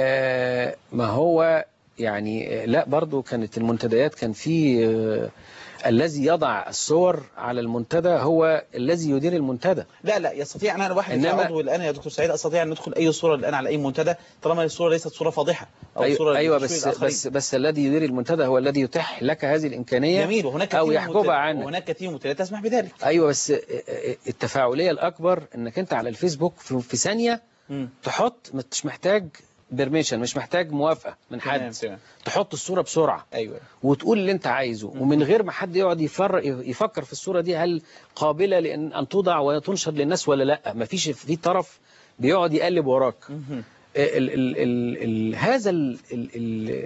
S1: آه، ما هو يعني آه، لا برضو كانت المنتديات كان في آه، الذي يضع الصور على المنتدى هو الذي يدير المنتدى
S2: لا لا يستطيع أنا واحد
S1: إنما-
S2: عضو الآن يا دكتور سعيد أستطيع أن ندخل أي صورة الآن على أي منتدى طالما الصورة ليست صورة فاضحة أو صورة
S1: أيوة, أيوة
S2: لتشويه
S1: بس
S2: الآخرين.
S1: بس بس الذي يدير المنتدى هو الذي يتيح لك هذه الإمكانية
S2: جميل وهناك
S1: أو
S2: كثير من
S1: يحجبها
S2: المنتديات-
S1: عنك.
S2: وهناك كثير من المنتديات تسمح بذلك
S1: أيوة بس آه، آه، التفاعلية الأكبر إنك أنت على الفيسبوك في في ثانية
S2: مم.
S1: تحط مش محتاج بيرميشن مش محتاج موافقة من
S2: تمام
S1: حد
S2: تمام
S1: تحط الصورة بسرعة
S2: أيوة
S1: وتقول اللي انت عايزه ومن غير ما حد يقعد يفر يفكر في الصورة دي هل قابلة لأن أن توضع وتنشر للناس ولا لا ما فيش في طرف بيقعد يقلب وراك
S2: مهم.
S1: ال ال ال ال هذا ال ال ال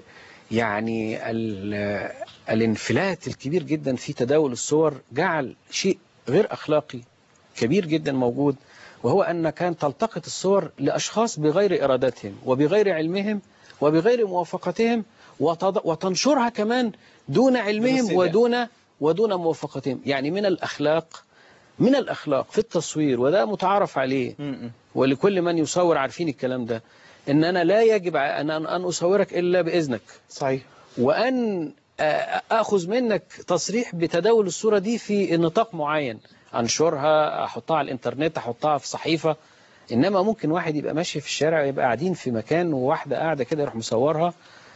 S1: يعني ال الانفلات الكبير جدا في تداول الصور جعل شيء غير أخلاقي كبير جدا موجود وهو أن كان تلتقط الصور لأشخاص بغير إرادتهم وبغير علمهم وبغير موافقتهم وتض- وتنشرها كمان دون علمهم
S2: استئذان.
S1: ودون ودون موافقتهم يعني من الأخلاق من الأخلاق في التصوير وده متعارف عليه
S2: مم.
S1: ولكل من يصور عارفين الكلام ده ان انا لا يجب ان ان أن اصورك الا باذنك
S2: صحيح
S1: وان آه، اخذ منك تصريح بتداول الصوره دي في نطاق معين انشرها احطها على الانترنت احطها في صحيفه انما ممكن واحد يبقى ماشي في الشارع يبقى قاعدين في مكان وواحده قاعده كده يروح مصورها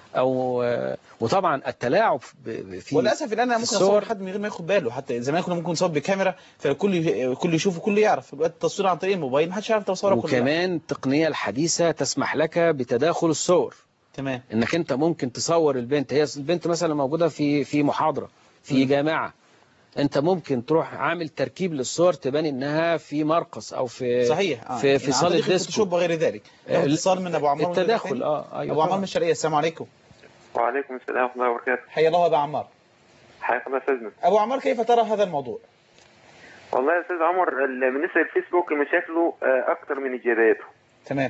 S1: او وطبعا التلاعب ب- ب- في
S2: وللاسف الان انا ممكن
S1: الصور.
S2: اصور حد من غير ما ياخد باله حتى زمان كنا ممكن نصور بكاميرا فالكل كل يشوف وكل يعرف دلوقتي التصوير عن طريق الموبايل ما حدش يعرف تصوره كله
S1: وكمان التقنيه الحديثه تسمح لك بتداخل الصور
S2: تمام
S1: انك انت ممكن تصور البنت هي البنت مثلا موجوده في في محاضره في
S2: م.
S1: جامعه انت ممكن تروح عامل تركيب للصور تبان انها في مرقص او في
S2: صحيح آه.
S1: في في
S2: يعني عن
S1: صاله
S2: طريق
S1: ديسكو
S2: الفوتوشوب وغير ذلك ناخد
S1: ال-
S2: اتصال من ابو عمار من
S1: التداخل
S2: الجزائر.
S1: اه ايوه
S2: ابو عمار
S1: طبعاً.
S2: من الشرقيه السلام عليكم
S7: وعليكم السلام ورحمة الله وبركاته
S2: حيا الله ابو عمار
S7: حياك الله أستاذنا
S2: ابو عمار كيف ترى هذا الموضوع
S7: والله يا أستاذ عمر ال- بالنسبة للفيسبوك مشاكله آه، أكتر من إيجاباته
S2: تمام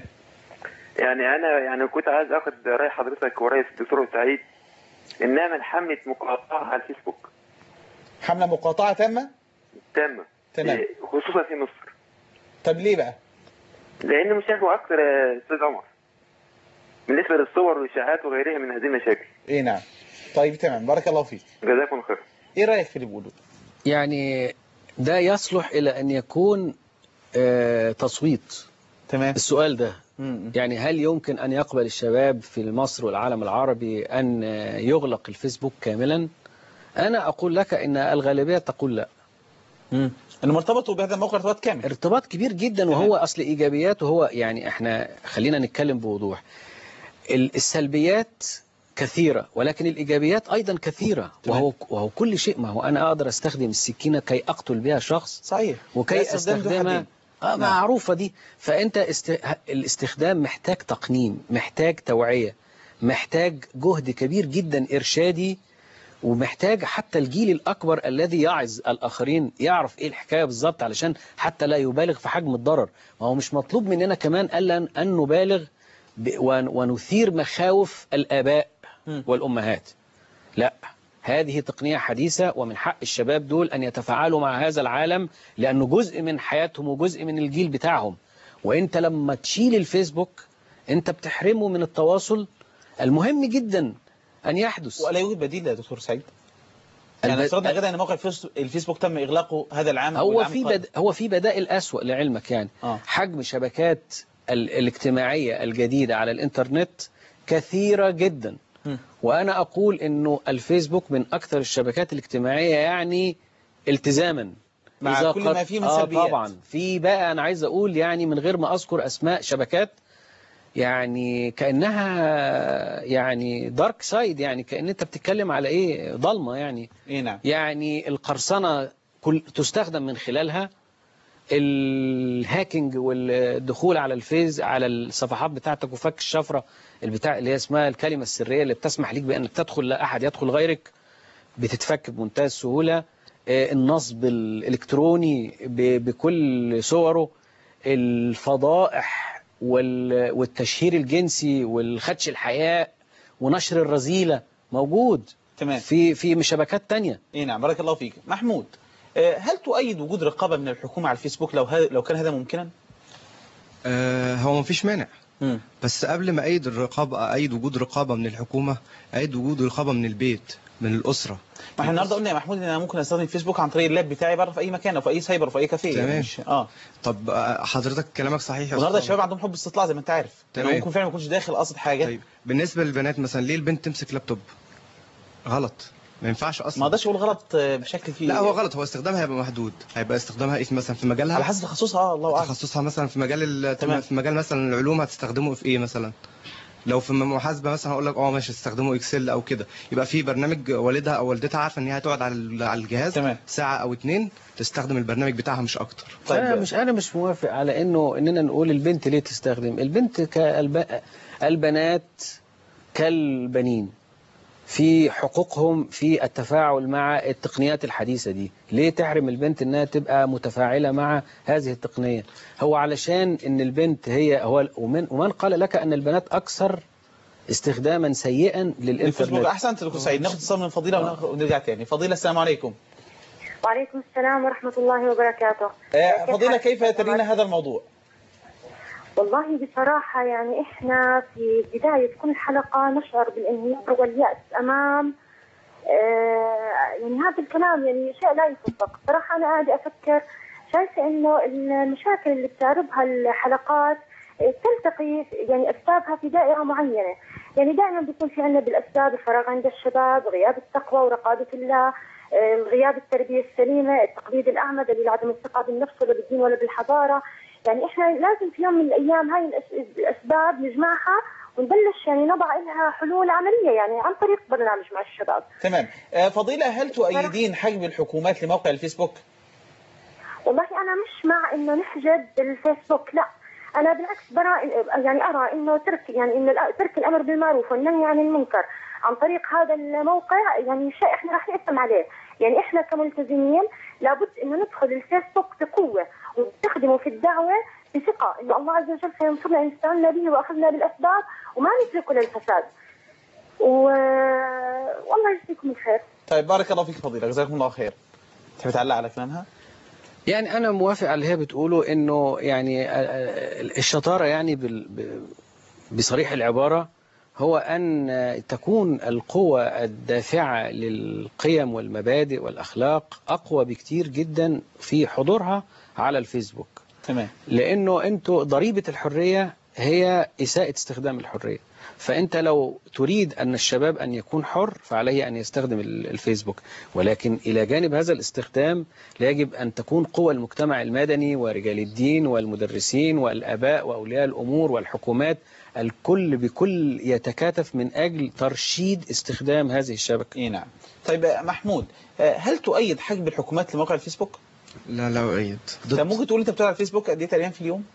S7: يعني أنا يعني كنت عايز آخد رأي حضرتك ورأي الدكتور سعيد إن نعمل حملة مقاطعة على الفيسبوك
S2: حمله مقاطعه تامه
S7: تامة
S2: تمام.
S7: إيه، خصوصا في مصر
S2: طب ليه بقى
S7: لأن مشاكله أكتر يا أستاذ عمر بالنسبة للصور والإشاعات وغيرها من هذه المشاكل
S2: ايه نعم طيب تمام بارك الله فيك
S7: جزاكم خير
S2: ايه رايك في اللي بيقوله
S1: يعني ده يصلح الى ان يكون آه، تصويت
S2: تمام
S1: السؤال ده
S2: م-
S1: يعني هل يمكن أن يقبل الشباب في مصر والعالم العربي أن يغلق الفيسبوك كاملا أنا أقول لك أن الغالبية تقول لا
S2: م. انه مرتبطوا بهذا الموقع ارتباط كامل
S1: ارتباط كبير جدا وهو أصل إيجابياته هو يعني إحنا خلينا نتكلم بوضوح ال- السلبيات كثيرة ولكن الإيجابيات أيضا كثيرة
S2: تمام.
S1: وهو, وهو كل شيء ما هو أنا أقدر أستخدم السكينة كي أقتل بها شخص
S2: صحيح
S1: وكي
S2: لا استخدام ذو
S1: استخدمها
S2: حدين.
S1: آه
S2: نعم.
S1: معروفة دي فأنت است... الاستخدام محتاج تقنين محتاج توعية محتاج جهد كبير جدا إرشادي ومحتاج حتى الجيل الأكبر الذي يعظ الآخرين يعرف إيه الحكاية بالظبط علشان حتى لا يبالغ في حجم الضرر ما هو مش مطلوب مننا كمان ألا أن نبالغ ب... ون... ونثير مخاوف الآباء
S2: م.
S1: والأمهات لا هذه تقنية حديثة ومن حق الشباب دول أن يتفاعلوا مع هذا العالم لأنه جزء من حياتهم وجزء من الجيل بتاعهم وإنت لما تشيل الفيسبوك أنت بتحرمه من التواصل المهم جدا أن يحدث
S2: ولا يوجد بديل يا دكتور سعيد يعني
S1: الب-
S2: افترضنا كده ان موقع الفيس- الفيسبوك تم اغلاقه هذا العام أو
S1: هو
S2: العام
S1: في
S2: القادم.
S1: بد... هو في بدائل أسوأ لعلمك يعني
S2: آه.
S1: حجم شبكات ال... الاجتماعية الجديدة على الإنترنت كثيرة جدا
S2: م.
S1: وأنا أقول أنه الفيسبوك من أكثر الشبكات الاجتماعية يعني التزاما
S2: مع
S1: إذا
S2: كل
S1: قد-
S2: ما فيه من
S1: آه
S2: سلبيات.
S1: طبعا في بقى أنا عايز أقول يعني من غير ما أذكر أسماء شبكات يعني كأنها يعني دارك سايد يعني كأن أنت بتتكلم على إيه ضلمة يعني
S2: ايه نعم
S1: يعني القرصنة كل تستخدم من خلالها الهاكينج والدخول على الفيز على الصفحات بتاعتك وفك الشفرة البتاع اللي هي اسمها الكلمة السرية اللي بتسمح ليك بأنك تدخل لا أحد يدخل غيرك بتتفك بمنتهى السهولة آه، النصب الإلكتروني ب- بكل صوره الفضائح وال- والتشهير الجنسي والخدش الحياء ونشر الرذيلة موجود
S2: تمام
S1: في في شبكات تانية
S2: ايه نعم بارك الله فيك محمود آه، هل تؤيد وجود رقابة من الحكومة على الفيسبوك لو هذا لو كان هذا ممكنا؟
S3: آه هو مفيش مانع
S2: مم.
S3: بس قبل ما أيد الرقابة أيد وجود رقابة من الحكومة أيد وجود رقابة من البيت من الأسرة
S2: ما احنا النهارده قلنا يا محمود ان انا ممكن استخدم الفيسبوك عن طريق اللاب بتاعي بره في اي مكان او في اي سايبر او في اي كافيه يعني
S3: تمام.
S2: مش اه
S3: طب آه، حضرتك كلامك صحيح يا
S2: والنهارده
S3: أستاذ
S2: الشباب عندهم حب استطلاع زي ما انت عارف
S3: تمام.
S2: يعني ممكن فعلا ما يكونش داخل قصد حاجه
S3: طيب بالنسبة للبنات مثلا ليه البنت تمسك لابتوب غلط ما ينفعش أصلا
S2: ما اقدرش اقول غلط آه، بشكل فيه
S3: لا هو غلط هو استخدامها هيبقى محدود هيبقى استخدامها ايه مثلا في مجالها
S2: على حسب تخصصها اه الله اعلم
S3: تخصصها مثلا في مجال ال-
S2: تمام.
S3: في مجال مثلا العلوم هتستخدمه في ايه مثلا لو في محاسبه مثلا هقول لك اه ماشي استخدمه اكسل او كده يبقى في برنامج والدها او والدتها عارفه ان هي هتقعد على ال- على الجهاز
S2: تمام.
S3: ساعه او اتنين تستخدم البرنامج بتاعها مش اكتر
S2: طيب
S1: انا مش انا مش موافق على انه اننا نقول البنت ليه تستخدم البنت كالب... البنات كالبنين في حقوقهم في التفاعل مع التقنيات الحديثة دي ليه تحرم البنت انها تبقى متفاعلة مع هذه التقنية هو علشان ان البنت هي هو ومن, ومن قال لك ان البنات اكثر استخداما سيئا
S2: الفيسبوك
S1: للانترنت
S2: احسنت دكتور سعيد ناخد اتصال من فضيله وناخد- ونرجع تاني فضيله السلام عليكم
S8: وعليكم السلام ورحمة الله وبركاته
S2: آه، فضيله
S8: حالك؟
S2: كيف ترين هذا الموضوع؟
S8: والله بصراحة يعني إحنا في بداية كل حلقة نشعر بالانهيار واليأس أمام آه، يعني هذا الكلام يعني شيء لا يصدق صراحة أنا قاعدة أفكر شايفة إنه المشاكل اللي بتعرضها الحلقات آه، تلتقي يعني أسبابها في دائرة معينة يعني دائما بيكون في عندنا بالأسباب الفراغ عند الشباب غياب التقوى ورقابة الله آه، غياب التربية السليمة التقليد الأعمى دليل عدم الثقة بالنفس ولا بالدين ولا بالحضارة يعني إحنا لازم في يوم من الأيام هاي الأس- الأسباب نجمعها ونبلش يعني نضع لها حلول عملية يعني عن طريق برنامج مع الشباب
S2: تمام آه، فضيلة هل تؤيدين حجب الحكومات لموقع الفيسبوك؟
S8: والله أنا مش مع إنه نحجب الفيسبوك لا أنا بالعكس برى يعني أرى إنه ترك يعني إنه الأ- ترك الأمر بالمعروف والنهي عن المنكر عن طريق هذا الموقع يعني شيء إحنا راح نقسم عليه يعني إحنا كملتزمين لابد إنه ندخل الفيسبوك بقوة ونستخدمه في الدعوة بثقة إنه الله عز وجل سينصرنا إن استعنا به وأخذنا بالأسباب وما نتركه للفساد و... والله يجزيكم الخير
S2: طيب بارك الله فيك فضيلة جزاكم الله خير تحب تعلق على كلامها؟
S1: يعني أنا موافق على اللي هي بتقوله إنه يعني الشطارة يعني بال- ب- بصريح العبارة هو أن تكون القوة الدافعة للقيم والمبادئ والأخلاق أقوى بكتير جدا في حضورها على الفيسبوك
S2: تمام
S1: لأنه أنتوا ضريبة الحرية هي إساءة استخدام الحرية فأنت لو تريد أن الشباب أن يكون حر فعليه أن يستخدم ال- الفيسبوك ولكن إلى جانب هذا الاستخدام لا يجب أن تكون قوى المجتمع المدني ورجال الدين والمدرسين والآباء وأولياء الأمور والحكومات الكل بكل يتكاتف من أجل ترشيد استخدام هذه الشبكة
S2: اي نعم طيب آه، محمود آه، هل تؤيد حجب الحكومات لموقع الفيسبوك؟
S3: لا لا أؤيد
S2: طب ممكن تقول انت بتقعد على الفيسبوك قد ايه تقريبا في اليوم؟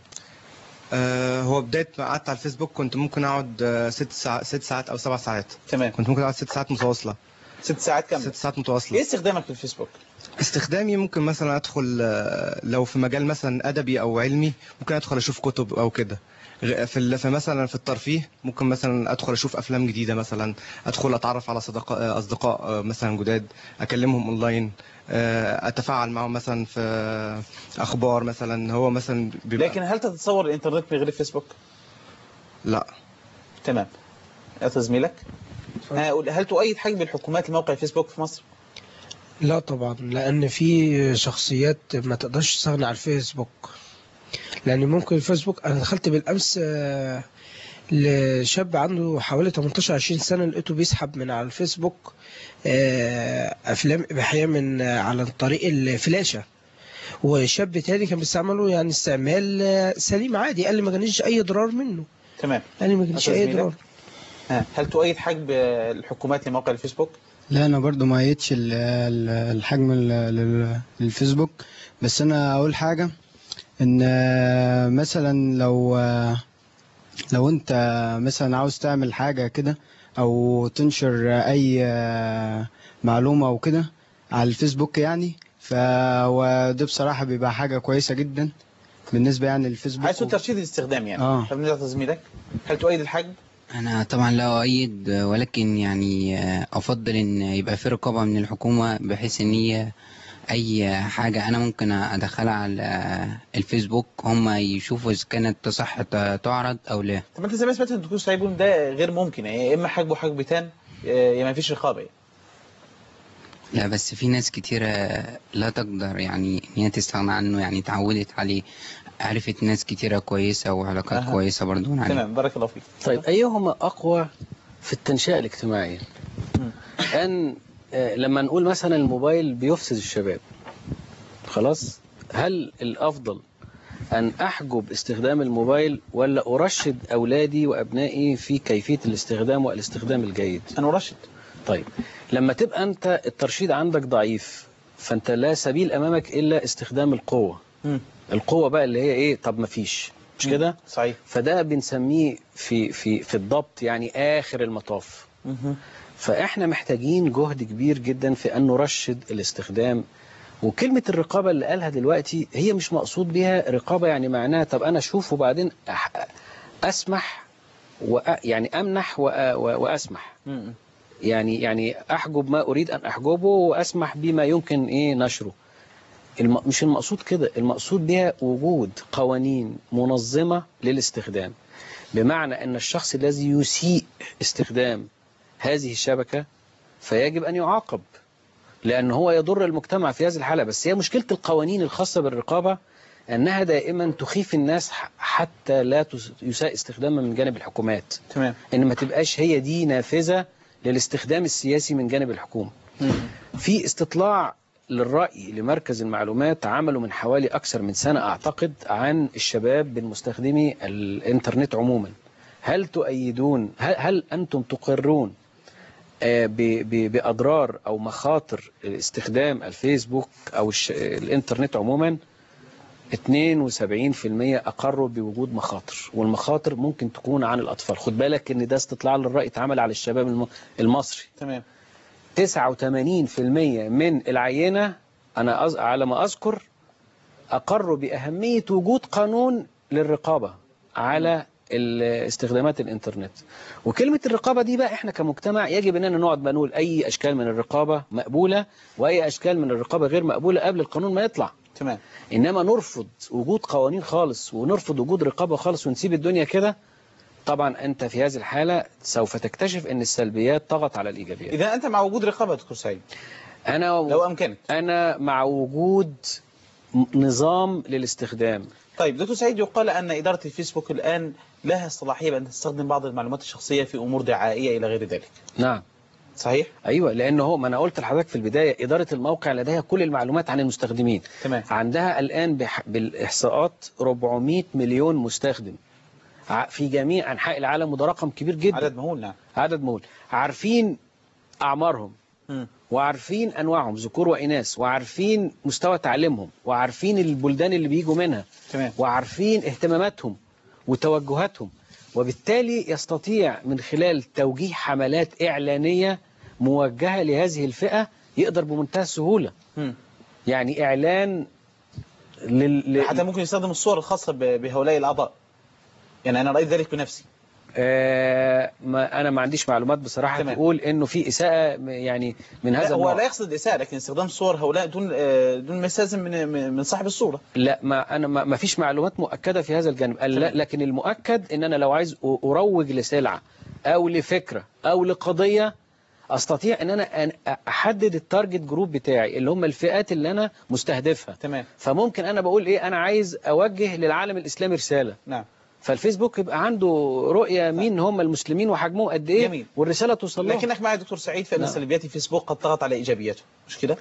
S3: آه هو بداية ما قعدت على الفيسبوك كنت ممكن أقعد آه، ست ساعات ست ساعات أو سبع ساعات
S2: تمام
S3: كنت ممكن أقعد ست ساعات متواصلة
S2: ست ساعات كاملة
S3: ست ساعات
S2: ايه
S3: متواصلة
S2: استخدامك للفيسبوك؟
S3: استخدامي ممكن مثلا أدخل آه، لو في مجال مثلا أدبي أو علمي ممكن أدخل أشوف كتب أو كده غ- في ال- في مثلا في الترفيه ممكن مثلا ادخل اشوف افلام جديده مثلا ادخل اتعرف على صداقاء اصدقاء آه، مثلا جداد اكلمهم اونلاين آه، اتفاعل معهم مثلا في اخبار مثلا هو مثلا بيبقى
S2: لكن هل تتصور الانترنت من غير الفيسبوك؟
S3: لا
S2: تمام يا زميلك آه، هل تؤيد حجب الحكومات لموقع الفيسبوك في مصر؟
S4: لا طبعا لان في شخصيات ما تقدرش تستغنى عن الفيسبوك لان ممكن الفيسبوك انا دخلت بالامس آه، لشاب عنده حوالي 18 20 سنه لقيته بيسحب من على الفيسبوك آه، افلام اباحيه من آه، على طريق الفلاشه وشاب تاني كان بيستعمله يعني استعمال آه، سليم عادي قال لي ما كانش اي ضرار منه
S2: تمام
S4: قال لي ما كانش
S2: أستاذ
S4: اي
S2: زميلك؟
S4: ضرار
S2: آه، هل تؤيد حجب آه، الحكومات لموقع الفيسبوك؟
S5: لا انا برضو ما قيتش ال- ال- الحجم ال- لل- للفيسبوك بس انا اقول حاجه ان آه، مثلا لو آه، لو انت مثلا عاوز تعمل حاجه كده او تنشر اي آه، معلومه او كده على الفيسبوك يعني فده بصراحه بيبقى حاجه كويسه جدا بالنسبه يعني للفيسبوك
S2: عايز تقول ترشيد الاستخدام يعني
S5: آه.
S2: طب نرجع لزميلك هل تؤيد الحجب؟
S6: أنا طبعا لا أؤيد ولكن يعني أفضل إن يبقى في رقابة من الحكومة بحيث إن هي أي حاجة أنا ممكن أدخلها على الفيسبوك هم يشوفوا إذا كانت تصح تعرض أو لا
S2: طب انت زي ما سمعت الدكتور سعيد بيقول ده غير ممكن يعني يا اما حجب وحجب تام آه، يا ما فيش رقابه يعني.
S6: لا بس في ناس كتيرة لا تقدر يعني إن هي تستغنى عنه يعني اتعودت عليه عرفت ناس كتيرة كويسة وعلاقات
S2: أها.
S6: كويسة برضو عليه
S2: تمام بارك الله فيك
S1: طيب أيهما أقوى في التنشئة الاجتماعية أن آه، لما نقول مثلا الموبايل بيفسد الشباب خلاص هل الأفضل أن أحجب استخدام الموبايل ولا أرشد أولادي وأبنائي في كيفية الاستخدام والاستخدام الجيد
S2: انا ارشد
S1: طيب لما تبقى أنت الترشيد عندك ضعيف فأنت لا سبيل أمامك إلا استخدام القوة
S2: مم.
S1: القوة بقى اللي هي إيه طب مفيش مش كده
S2: صحيح
S1: فده بنسميه في في في الضبط يعني آخر المطاف
S2: مهم.
S1: فاحنا محتاجين جهد كبير جدا في ان نرشد الاستخدام وكلمة الرقابة اللي قالها دلوقتي هي مش مقصود بها رقابة يعني معناها طب أنا أشوف وبعدين أح أسمح وأ يعني أمنح وأ و- وأسمح
S2: مم.
S1: يعني يعني أحجب ما أريد أن أحجبه وأسمح بما يمكن إيه نشره الم... مش المقصود كده المقصود بها وجود قوانين منظمة للاستخدام بمعنى أن الشخص الذي يسيء استخدام هذه الشبكة فيجب أن يعاقب لأن هو يضر المجتمع في هذه الحالة بس هي مشكلة القوانين الخاصة بالرقابة أنها دائما تخيف الناس ح- حتى لا تس- يساء استخدامها من جانب الحكومات
S2: تمام
S1: إن ما تبقاش هي دي نافذة للاستخدام السياسي من جانب الحكومة في استطلاع للرأي لمركز المعلومات عمله من حوالي أكثر من سنة أعتقد عن الشباب من مستخدمي الإنترنت عموما هل تؤيدون هل, هل أنتم تقرون آه، ب- ب- بأضرار أو مخاطر استخدام الفيسبوك أو الش- الإنترنت عموما 72% أقروا بوجود مخاطر والمخاطر ممكن تكون عن الأطفال خد بالك إن ده استطلاع للرأي اتعمل على الشباب الم- المصري
S2: تمام
S1: 89% من العينة أنا أز... على ما أذكر أقروا بأهمية وجود قانون للرقابة على ال- استخدامات الإنترنت وكلمة الرقابة دي بقى إحنا كمجتمع يجب أننا نقعد بقى نقول أي أشكال من الرقابة مقبولة وأي أشكال من الرقابة غير مقبولة قبل القانون ما يطلع
S2: تمام
S1: إنما نرفض وجود قوانين خالص ونرفض وجود رقابة خالص ونسيب الدنيا كده طبعا أنت في هذه الحالة سوف تكتشف أن السلبيات طغت على الإيجابيات
S2: إذا أنت مع وجود رقابة دكتور سعيد
S1: أنا
S2: لو أمكنك
S1: أنا مع وجود م- نظام للاستخدام
S2: طيب دكتور سعيد يقال أن إدارة الفيسبوك الآن لها الصلاحية بأن تستخدم بعض المعلومات الشخصية في أمور دعائية إلى غير ذلك
S1: نعم
S2: صحيح؟
S1: أيوة لأن هو ما أنا قلت لحضرتك في البداية إدارة الموقع لديها كل المعلومات عن المستخدمين
S2: تمام
S1: عندها الآن بح... بالإحصاءات 400 مليون مستخدم ع- في جميع أنحاء العالم وده رقم كبير جدا
S2: عدد مهول نعم
S1: عدد مهول عارفين أعمارهم
S2: مم.
S1: وعارفين أنواعهم ذكور وإناث وعارفين مستوى تعليمهم وعارفين البلدان اللي بيجوا منها
S2: تمام
S1: وعارفين اهتماماتهم وتوجهاتهم وبالتالي يستطيع من خلال توجيه حملات إعلانية موجهة لهذه الفئة يقدر بمنتهى السهولة
S2: مم.
S1: يعني إعلان لل... ل-
S2: حتى ممكن يستخدم الصور الخاصة ب- بهؤلاء الأعضاء يعني أنا رأيت ذلك بنفسي
S1: آه ما أنا ما عنديش معلومات بصراحة
S2: تمام.
S1: تقول إنه في إساءة يعني من
S2: لا
S1: هذا
S2: هو
S1: النوع
S2: لا يقصد الإساءة لكن استخدام صور هؤلاء دون آه، دون ما يستلزم من من من صاحب الصورة
S1: لا ما انا ما ما فيش معلومات مؤكده في هذا الجانب لا
S2: تمام.
S1: لكن المؤكد ان انا لو عايز أ- اروج لسلعه او لفكره او لقضيه استطيع ان انا أن- احدد التارجت جروب بتاعي اللي هم الفئات اللي انا مستهدفها
S2: تمام
S1: فممكن انا بقول ايه انا عايز اوجه للعالم الاسلامي رساله
S2: نعم
S1: فالفيسبوك يبقى عنده رؤيه مين هم المسلمين وحجمهم قد ايه
S2: جميل.
S1: والرساله توصل لهم
S2: لكنك معي دكتور سعيد فإن
S1: نعم.
S2: سلبيات الفيسبوك قد طغت على إيجابياته مش كده؟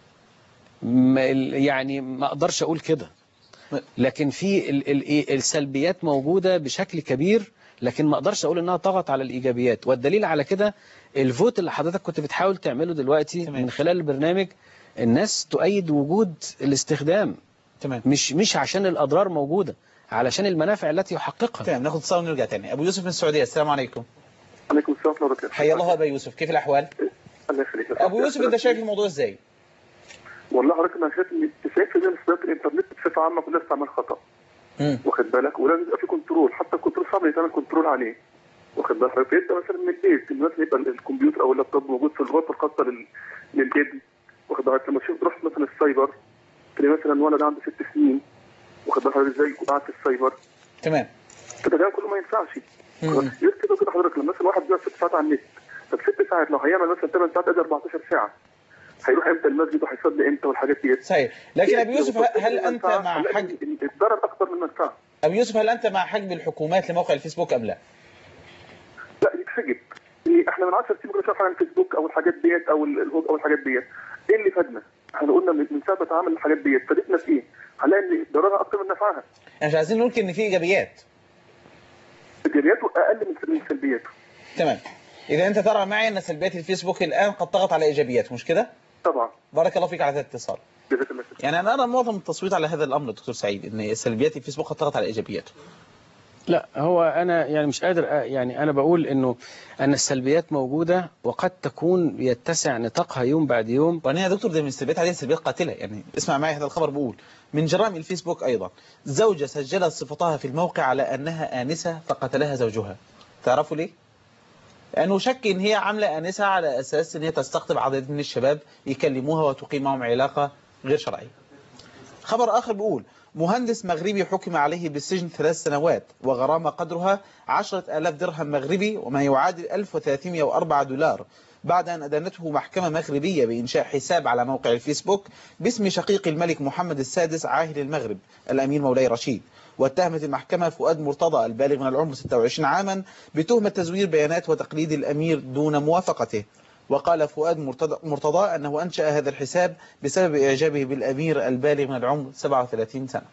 S1: ما ال- يعني ما اقدرش اقول كده لكن في ال ال إيه السلبيات موجودة بشكل كبير لكن ما اقدرش اقول انها طغت على الايجابيات والدليل على كده الفوت اللي حضرتك كنت بتحاول تعمله دلوقتي
S2: تمام.
S1: من خلال البرنامج الناس تؤيد وجود الاستخدام
S2: تمام
S1: مش مش عشان الاضرار موجودة علشان المنافع التي يحققها
S2: تمام ناخد اتصال ونرجع تاني أبو يوسف من السعودية السلام عليكم
S9: عليكم السلام ورحمة الله وبركاته
S2: حيا الله أبا يوسف كيف الأحوال؟
S9: الله يخليك
S2: أبو يوسف أنت شايف الموضوع إزاي؟
S9: والله حضرتك انا شايف ان 90% من استخدامات الانترنت بصفه عامه كلها استعمال خطا
S2: مم.
S9: واخد بالك ولازم يبقى في كنترول حتى الكنترول صعب يتعمل كنترول عليه واخد بالك فانت مثلا من البيت إن مثلا يبقى الكمبيوتر او اللابتوب موجود في الغرفه الخاصه لل... للابن واخد بالك لما تشوف تروح مثلا السايبر تلاقي مثلا ولد عنده ست سنين واخد بالك حضرتك ازاي قاعد في السايبر
S2: تمام
S9: كده ده كله ما ينفعش
S2: مم.
S9: غير كده كده حضرتك لما مثلا واحد بيقعد ست ساعات على النت طب ست ساعات لو هيعمل مثلا 8 ساعات ادي 14 ساعه هيروح امتى المسجد وهيصلي امتى والحاجات ديت
S2: صحيح لكن أبو يوسف هل أنت مع
S9: هنلاقي
S2: حجم
S9: إن الضرر اكثر من المنفعه
S2: أبو يوسف هل أنت مع حجم الحكومات لموقع الفيسبوك أم لا؟
S9: لا يتحجب يعني احنا من 10 سنين كنا نشوف على الفيسبوك او الحاجات ديت او ال- الهوج او الحاجات ديت ايه اللي فادنا؟ احنا قلنا من من ساعه ما اتعمل الحاجات ديت فادتنا في ايه؟ هنلاقي ان ضررها اكثر من نفعها
S2: احنا مش عايزين نقول إن في إيجابيات
S9: ايجابياته اقل من من سلبياته
S2: تمام إذا أنت ترى معي أن سلبيات الفيسبوك الآن قد طغت على إيجابياته مش كده؟
S9: طبعا
S2: بارك الله فيك على هذا الاتصال
S9: جزاك الله خير
S2: يعني أنا أرى معظم التصويت على هذا الأمر دكتور سعيد أن سلبيات الفيسبوك قد طغت على إيجابياته
S1: لا هو انا يعني مش قادر أ- يعني انا بقول انه ان السلبيات موجودة وقد تكون يتسع نطاقها يوم بعد يوم
S2: وأنا يا دكتور ده من السلبيات هذه سلبيات قاتلة يعني اسمع معي هذا الخبر بقول من جرائم الفيسبوك أيضا زوجة سجلت صفتها في الموقع على أنها آنسة فقتلها زوجها تعرفوا ليه؟ لأنه شك إن هي عاملة آنسة على أساس إن هي تستقطب عدد من الشباب يكلموها وتقيم معهم علاقة غير شرعية خبر آخر بيقول مهندس مغربي حكم عليه بالسجن ثلاث سنوات وغرامة قدرها عشرة آلاف درهم مغربي وما يعادل 1304 دولار بعد أن أدانته محكمة مغربية بإنشاء حساب على موقع الفيسبوك باسم شقيق الملك محمد السادس عاهل المغرب الأمير مولاي رشيد واتهمت المحكمة فؤاد مرتضى البالغ من العمر 26 عاما بتهمة تزوير بيانات وتقليد الأمير دون موافقته وقال فؤاد مرتضى, مرتضى أنه أنشأ هذا الحساب بسبب إعجابه بالأمير البالغ من العمر 37 سنة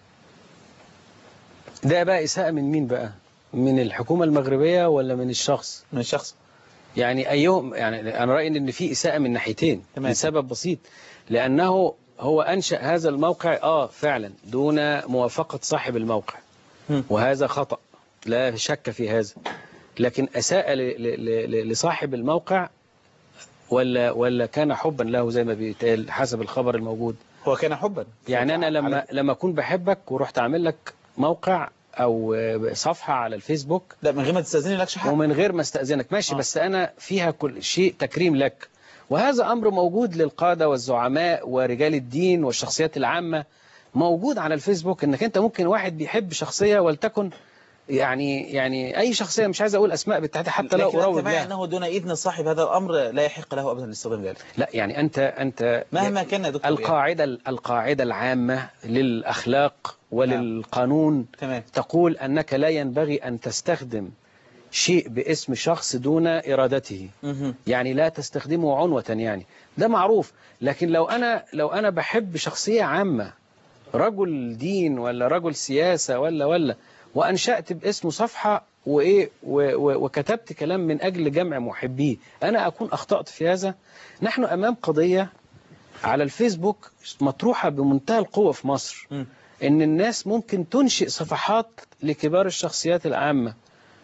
S1: ده بقى إساءة من مين بقى من الحكومة المغربية ولا من الشخص
S2: من الشخص
S1: يعني أيهم يعني أنا رأيي إن في إساءة من ناحيتين
S2: تمام.
S1: لسبب بسيط لأنه هو أنشأ هذا الموقع آه فعلا دون موافقة صاحب الموقع
S2: مم.
S1: وهذا خطأ لا شك في هذا لكن أساء ل- ل- ل- لصاحب الموقع ولا ولا كان حبا له زي ما بيتقال حسب الخبر الموجود
S2: هو كان حبا
S1: يعني أنا لما
S2: على-
S1: لما أكون بحبك ورحت أعمل لك موقع أو آه، صفحة على الفيسبوك
S2: لا من غير ما تستأذني لكش حق
S1: ومن غير ما استأذنك ماشي
S2: آه.
S1: بس أنا فيها كل شيء تكريم لك وهذا أمر موجود للقادة والزعماء ورجال الدين والشخصيات العامة موجود على الفيسبوك انك انت ممكن واحد بيحب شخصية ولتكن يعني يعني اي شخصية مش عايز اقول اسماء بالتحديد حتى لو
S2: لكن أنت
S1: اروج
S2: معي
S1: لها
S2: أنه دون إذن صاحب هذا الأمر لا يحق له أبدا الاستخدام ذلك
S1: لا يعني انت انت
S2: مهما كان يا دكتور يعني.
S1: القاعدة القاعدة العامة للأخلاق وللقانون
S2: تمام
S1: تقول أنك لا ينبغي أن تستخدم شيء باسم شخص دون إرادته
S2: مهم.
S1: يعني لا تستخدمه عنوة يعني ده معروف لكن لو أنا لو أنا بحب شخصية عامة رجل دين ولا رجل سياسة ولا ولا وأنشأت باسمه صفحة وإيه و- و- وكتبت كلام من أجل جمع محبيه أنا أكون أخطأت في هذا نحن أمام قضية على الفيسبوك مطروحة بمنتهى القوة في مصر
S2: مم.
S1: إن الناس ممكن تنشئ صفحات لكبار الشخصيات العامة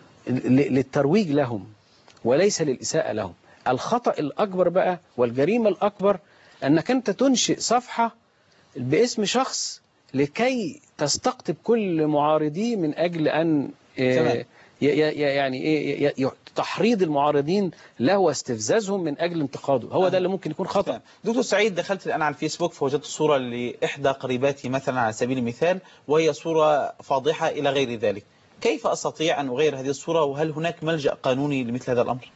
S1: ل- للترويج لهم وليس للإساءة لهم الخطأ الأكبر بقى والجريمة الأكبر أنك أنت تنشئ صفحة باسم شخص لكي تستقطب كل معارضيه من أجل أن آه،
S2: تمام.
S1: ي- ي- يعني إيه ي- ي- تحريض المعارضين له واستفزازهم من أجل انتقاده هو
S2: آه.
S1: ده اللي ممكن يكون خطأ
S2: تمام. دكتور سعيد دخلت الآن على الفيسبوك فوجدت صورة لإحدى قريباتي مثلا على سبيل المثال وهي صورة فاضحة إلى غير ذلك كيف أستطيع أن أغير هذه الصورة وهل هناك ملجأ قانوني لمثل هذا الأمر؟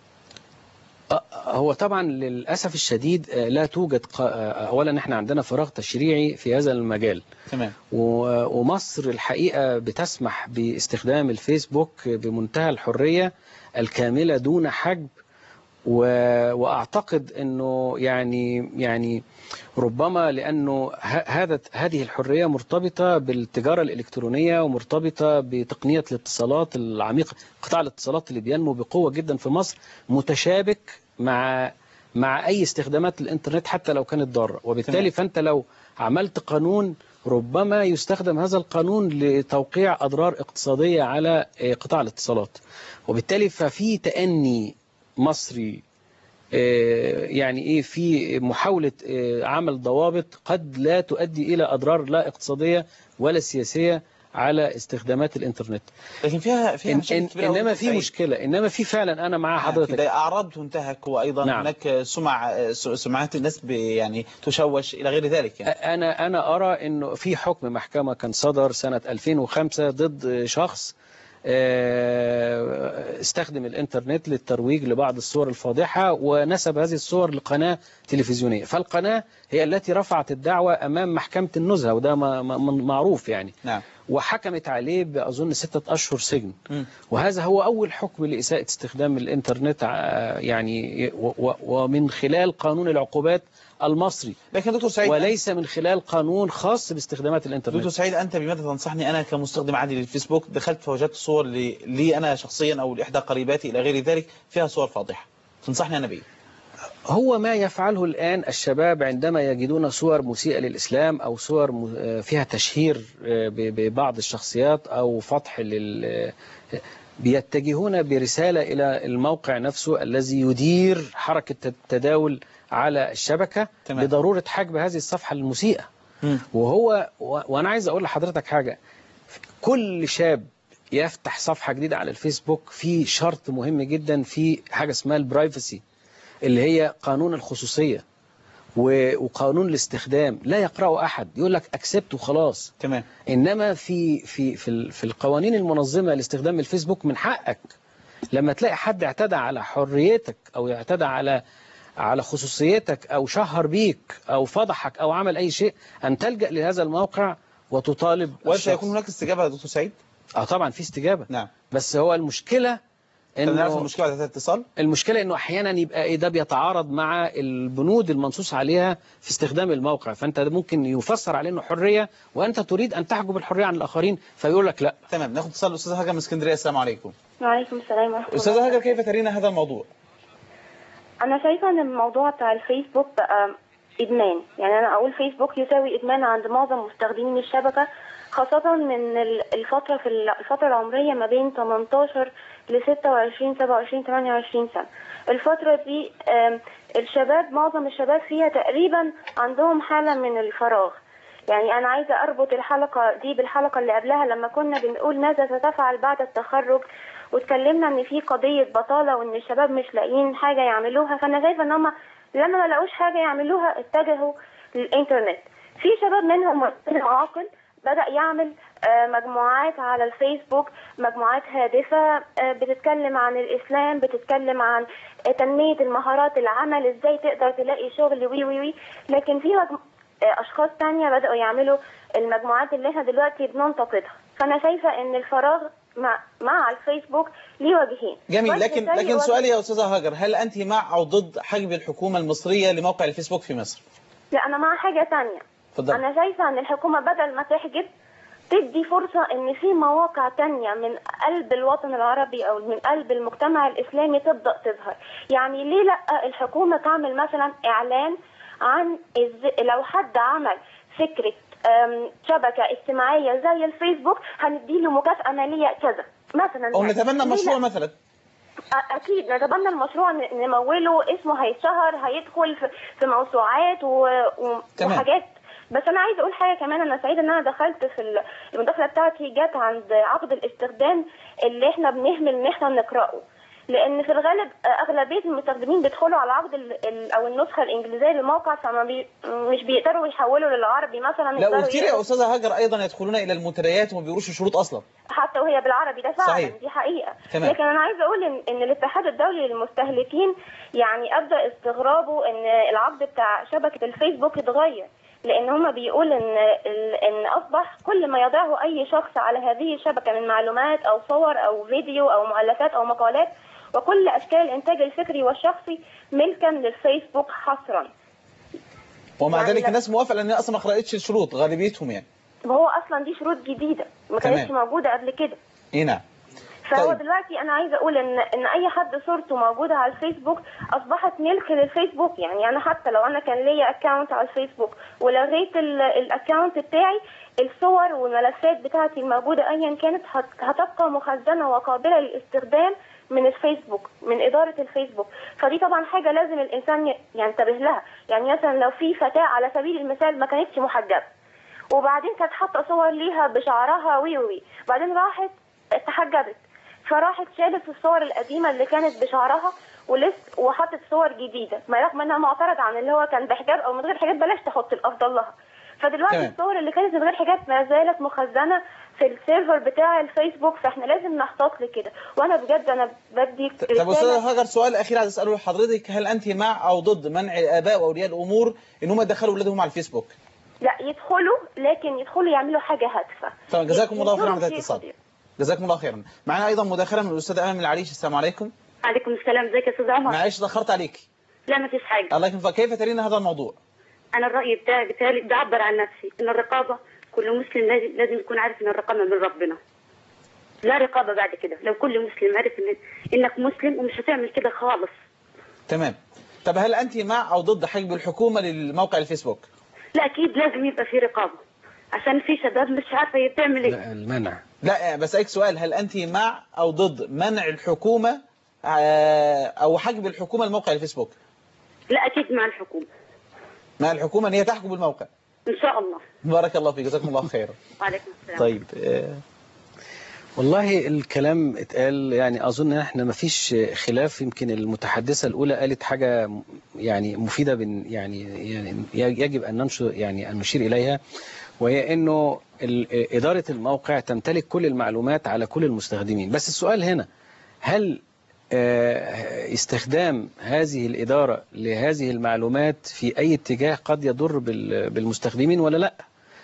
S1: آه، هو طبعا للأسف الشديد آه، لا توجد قا- آه، أولا احنا عندنا فراغ تشريعي في هذا المجال
S2: تمام
S1: و- ومصر الحقيقة بتسمح باستخدام الفيسبوك بمنتهى الحرية الكاملة دون حجب و- وأعتقد أنه يعني يعني ربما لأنه ه- هذا هذه الحرية مرتبطة بالتجارة الإلكترونية ومرتبطة بتقنية الاتصالات العميقة قطاع الاتصالات اللي بينمو بقوة جدا في مصر متشابك مع مع أي استخدامات الإنترنت حتى لو كانت ضارة وبالتالي
S2: تمام.
S1: فأنت لو عملت قانون ربما يستخدم هذا القانون لتوقيع أضرار اقتصادية على آه، قطاع الاتصالات وبالتالي ففي تأني مصري آه، يعني ايه في محاولة آه، عمل ضوابط قد لا تؤدي إلى أضرار لا اقتصادية ولا سياسية على استخدامات الإنترنت
S2: لكن فيها فيها
S1: إن
S2: مشاكل
S1: إن
S2: كبيرة أوي
S1: إنما
S2: دكتور
S1: في
S2: سعيد.
S1: مشكلة إنما في فعلا أنا مع
S2: نعم،
S1: حضرتك
S2: كده أعراض تنتهك وأيضا
S1: نعم.
S2: هناك سمع سمعات الناس ب- يعني تشوش إلى غير ذلك يعني.
S1: أنا أنا أرى إنه في حكم محكمة كان صدر سنة 2005 ضد شخص آه، استخدم الإنترنت للترويج لبعض الصور الفاضحة ونسب هذه الصور لقناة تلفزيونية فالقناة هي التي رفعت الدعوة أمام محكمة النزهة وده ما- ما- معروف يعني
S2: نعم
S1: وحكمت عليه بأظن ستة أشهر سجن
S2: مم.
S1: وهذا هو أول حكم لإساءة استخدام الإنترنت ع- يعني و- و- ومن خلال قانون العقوبات المصري
S2: لكن دكتور سعيد
S1: وليس من خلال قانون خاص باستخدامات
S2: دكتور
S1: الإنترنت
S2: سعيد أنت بماذا تنصحني أنا كمستخدم عادي للفيسبوك دخلت فوجدت صور لي, لي أنا شخصيا أو لإحدى قريباتي إلى غير ذلك فيها صور فاضحة تنصحني أنا بإيه؟
S1: هو ما يفعله الآن الشباب عندما يجدون صور مسيئة للإسلام أو صور م- آه، فيها تشهير آه، ب- ببعض الشخصيات أو فضح لل آه، بيتجهون برسالة إلى الموقع نفسه الذي يدير حركة التداول على الشبكة
S2: تمام.
S1: بضرورة حجب هذه الصفحة المسيئة
S2: مم.
S1: وهو و- وأنا عايز أقول لحضرتك حاجة كل شاب يفتح صفحة جديدة على الفيسبوك في شرط مهم جدا في حاجة اسمها البرايفسي اللي هي قانون الخصوصية و- وقانون الاستخدام لا يقرأه أحد يقول لك أكسبت وخلاص
S2: تمام
S1: إنما في في في ال- في القوانين المنظمة لاستخدام الفيسبوك من حقك لما تلاقي حد اعتدى على حريتك أو اعتدى على على خصوصيتك أو شهر بيك أو فضحك أو عمل أي شيء أن تلجأ لهذا الموقع وتطالب
S2: وهل
S1: الشخص.
S2: سيكون هناك استجابة يا دكتور سعيد؟
S1: اه طبعا في استجابة
S2: نعم
S1: بس هو المشكلة
S2: طب نعرف
S1: انه
S2: المشكلة بعد هذا الاتصال؟
S1: المشكلة انه احيانا يبقى ايه ده بيتعارض مع البنود المنصوص عليها في استخدام الموقع فانت ممكن يفسر عليه انه حرية وانت تريد ان تحجب الحرية عن الاخرين فيقول لك لا
S2: تمام ناخد اتصال الأستاذة هاجر من اسكندرية السلام عليكم
S8: وعليكم السلام ورحمة الله
S2: أستاذة هاجر كيف ترين هذا الموضوع؟
S8: أنا شايفة إن الموضوع بتاع الفيسبوك بقى إدمان يعني أنا أقول فيسبوك يساوي إدمان عند معظم مستخدمين الشبكة خاصة من ال- الفترة في ال- الفترة العمرية ما بين 18 ل 26 27 28 سنة الفترة دي آم، الشباب معظم الشباب فيها تقريبا عندهم حالة من الفراغ يعني أنا عايزة أربط الحلقة دي بالحلقة اللي قبلها لما كنا بنقول ماذا ستفعل بعد التخرج واتكلمنا إن في قضية بطالة وإن الشباب مش لاقيين حاجة يعملوها فأنا شايفة إن هما لما ما لقوش حاجة يعملوها اتجهوا للإنترنت في شباب منهم عاقل بدأ يعمل آه، مجموعات على الفيسبوك مجموعات هادفة آه، بتتكلم عن الإسلام بتتكلم عن آه، تنمية المهارات العمل إزاي تقدر تلاقي شغل وي وي وي لكن في مجم... آه، أشخاص تانية بدأوا يعملوا المجموعات اللي احنا دلوقتي بننتقدها فأنا شايفة إن الفراغ مع مع الفيسبوك ليه وجهين
S2: جميل
S8: وجه
S2: لكن
S8: تاني
S2: لكن
S8: وجه-
S2: سؤالي يا أستاذة هاجر هل أنت مع أو ضد حجب الحكومة المصرية لموقع الفيسبوك في مصر؟
S8: لا أنا مع حاجة تانية
S2: اتفضل
S8: أنا شايفة إن الحكومة بدل ما تحجب تدي فرصة إن في مواقع تانية من قلب الوطن العربي أو من قلب المجتمع الإسلامي تبدأ تظهر يعني ليه لأ الحكومة تعمل مثلا إعلان عن إز... لو حد عمل فكرة أم، شبكة اجتماعية زي الفيسبوك هنديله مكافأة مالية كذا مثلا
S2: أو
S8: يعني.
S2: نتبنى
S8: ليه
S2: مشروع
S8: لأ؟
S2: مثلا
S8: أ- اكيد نتبنى المشروع ن- نموله اسمه هيتشهر هيدخل في, في موسوعات و... و...
S2: تمام.
S8: وحاجات بس انا عايزه اقول حاجه كمان انا سعيده ان انا دخلت في ال- المداخله بتاعتي جت عند عقد الاستخدام اللي احنا بنهمل ان احنا نقراه لان في الغالب اغلبيه المستخدمين بيدخلوا على عقد ال... ال... او النسخه الانجليزيه للموقع فما بي... مش بيقدروا يحولوا للعربي مثلا
S2: لا
S8: يقدروا
S2: وكتير يا
S8: يقروا-
S2: أستاذة هاجر أيضا يدخلون إلى المنتديات وما بيقروش الشروط أصلا
S8: حتى وهي بالعربي ده فعلا
S2: صحيح.
S8: دي حقيقة
S2: تمام.
S8: لكن أنا عايزة أقول إن, إن الاتحاد الدولي للمستهلكين يعني أبدأ استغرابه إن العقد بتاع شبكة الفيسبوك اتغير لأن هما بيقول إن ال- إن أصبح كل ما يضعه أي شخص على هذه الشبكة من معلومات أو صور أو فيديو أو مؤلفات أو مقالات وكل أشكال الإنتاج الفكري والشخصي ملكا للفيسبوك حصرا
S2: ومع
S8: يعني
S2: ذلك
S8: لا-
S2: الناس موافقة لأن هي أصلا ما قرأتش الشروط غالبيتهم يعني
S8: وهو أصلا دي شروط جديدة ما
S2: تمام.
S8: كانتش موجودة قبل كده
S2: إيه نعم
S8: فهو
S2: طيب.
S8: دلوقتي انا عايزه اقول ان ان اي حد صورته موجوده على الفيسبوك اصبحت ملك للفيسبوك يعني انا حتى لو انا كان ليا اكونت على الفيسبوك ولغيت ال- الاكونت بتاعي الصور والملفات بتاعتي الموجوده ايا كانت هت- هتبقى مخزنه وقابله للاستخدام من الفيسبوك من اداره الفيسبوك فدي طبعا حاجه لازم الانسان ي- ينتبه لها يعني مثلا لو في فتاه على سبيل المثال ما كانتش محجبه وبعدين كانت حاطه صور ليها بشعرها وي وي بعدين راحت تحجبت فراحت شالت الصور القديمه اللي كانت بشعرها ولسه وحطت صور جديده ما رغم انها معترض عن اللي هو كان بحجاب او من غير حجاب بلاش تحط الافضل لها فدلوقتي
S2: تمام.
S8: الصور اللي كانت من غير حجاب ما زالت مخزنه في السيرفر بتاع الفيسبوك فاحنا لازم نحتاط لكده وانا بجد انا بدي
S2: طب
S8: رسالة-
S2: أستاذة هاجر سؤال أخير عايز أسأله لحضرتك هل أنت مع أو ضد منع الآباء وأولياء الأمور إن هم يدخلوا أولادهم على الفيسبوك؟
S8: لا يدخلوا لكن يدخلوا يعملوا حاجه هادفه
S2: تمام جزاكم الله خيرا على هذا
S8: ينشروا شيء
S2: الاتصال
S8: خطير.
S2: جزاكم الله خيرا معنا أيضا مداخلة من الأستاذ أمام العريش السلام عليكم
S10: عليكم السلام ازيك يا استاذ عمر
S2: معلش تأخرت عليك
S10: لا ما فيش حاجه
S2: الله يكرمك كيف ترين هذا الموضوع؟
S10: انا الراي بتاعي بتاعي بعبر عن نفسي ان الرقابه كل مسلم لازم لازم يكون عارف ان الرقابه من ربنا لا رقابه بعد كده لو كل مسلم عرف ان انك مسلم ومش هتعمل كده خالص
S2: تمام طب هل أنت مع أو ضد حجب الحكومة للموقع الفيسبوك؟
S10: لا اكيد لازم يبقى في رقابه عشان في شباب مش عارفه هي بتعمل ايه
S1: لا المنع
S2: لا بسألك سؤال هل أنت مع أو ضد منع الحكومة آه، أو حجب الحكومة لموقع الفيسبوك؟
S10: لا اكيد مع الحكومه
S2: مع الحكومة أن هي تحجب الموقع
S10: ان شاء الله
S2: بارك الله فيك جزاكم الله خيرا
S10: وعليكم السلام
S2: طيب آه،
S1: والله الكلام اتقال يعني أظن إن احنا ما فيش خلاف يمكن المتحدثة الأولى قالت حاجة م- يعني مفيدة بن يعني يعني يجب أن ننشر يعني أن نشير إليها وهي إنه ال- إدارة الموقع تمتلك كل المعلومات على كل المستخدمين بس السؤال هنا هل آه، استخدام هذه الإدارة لهذه المعلومات في أي اتجاه قد يضر بال- بالمستخدمين ولا لا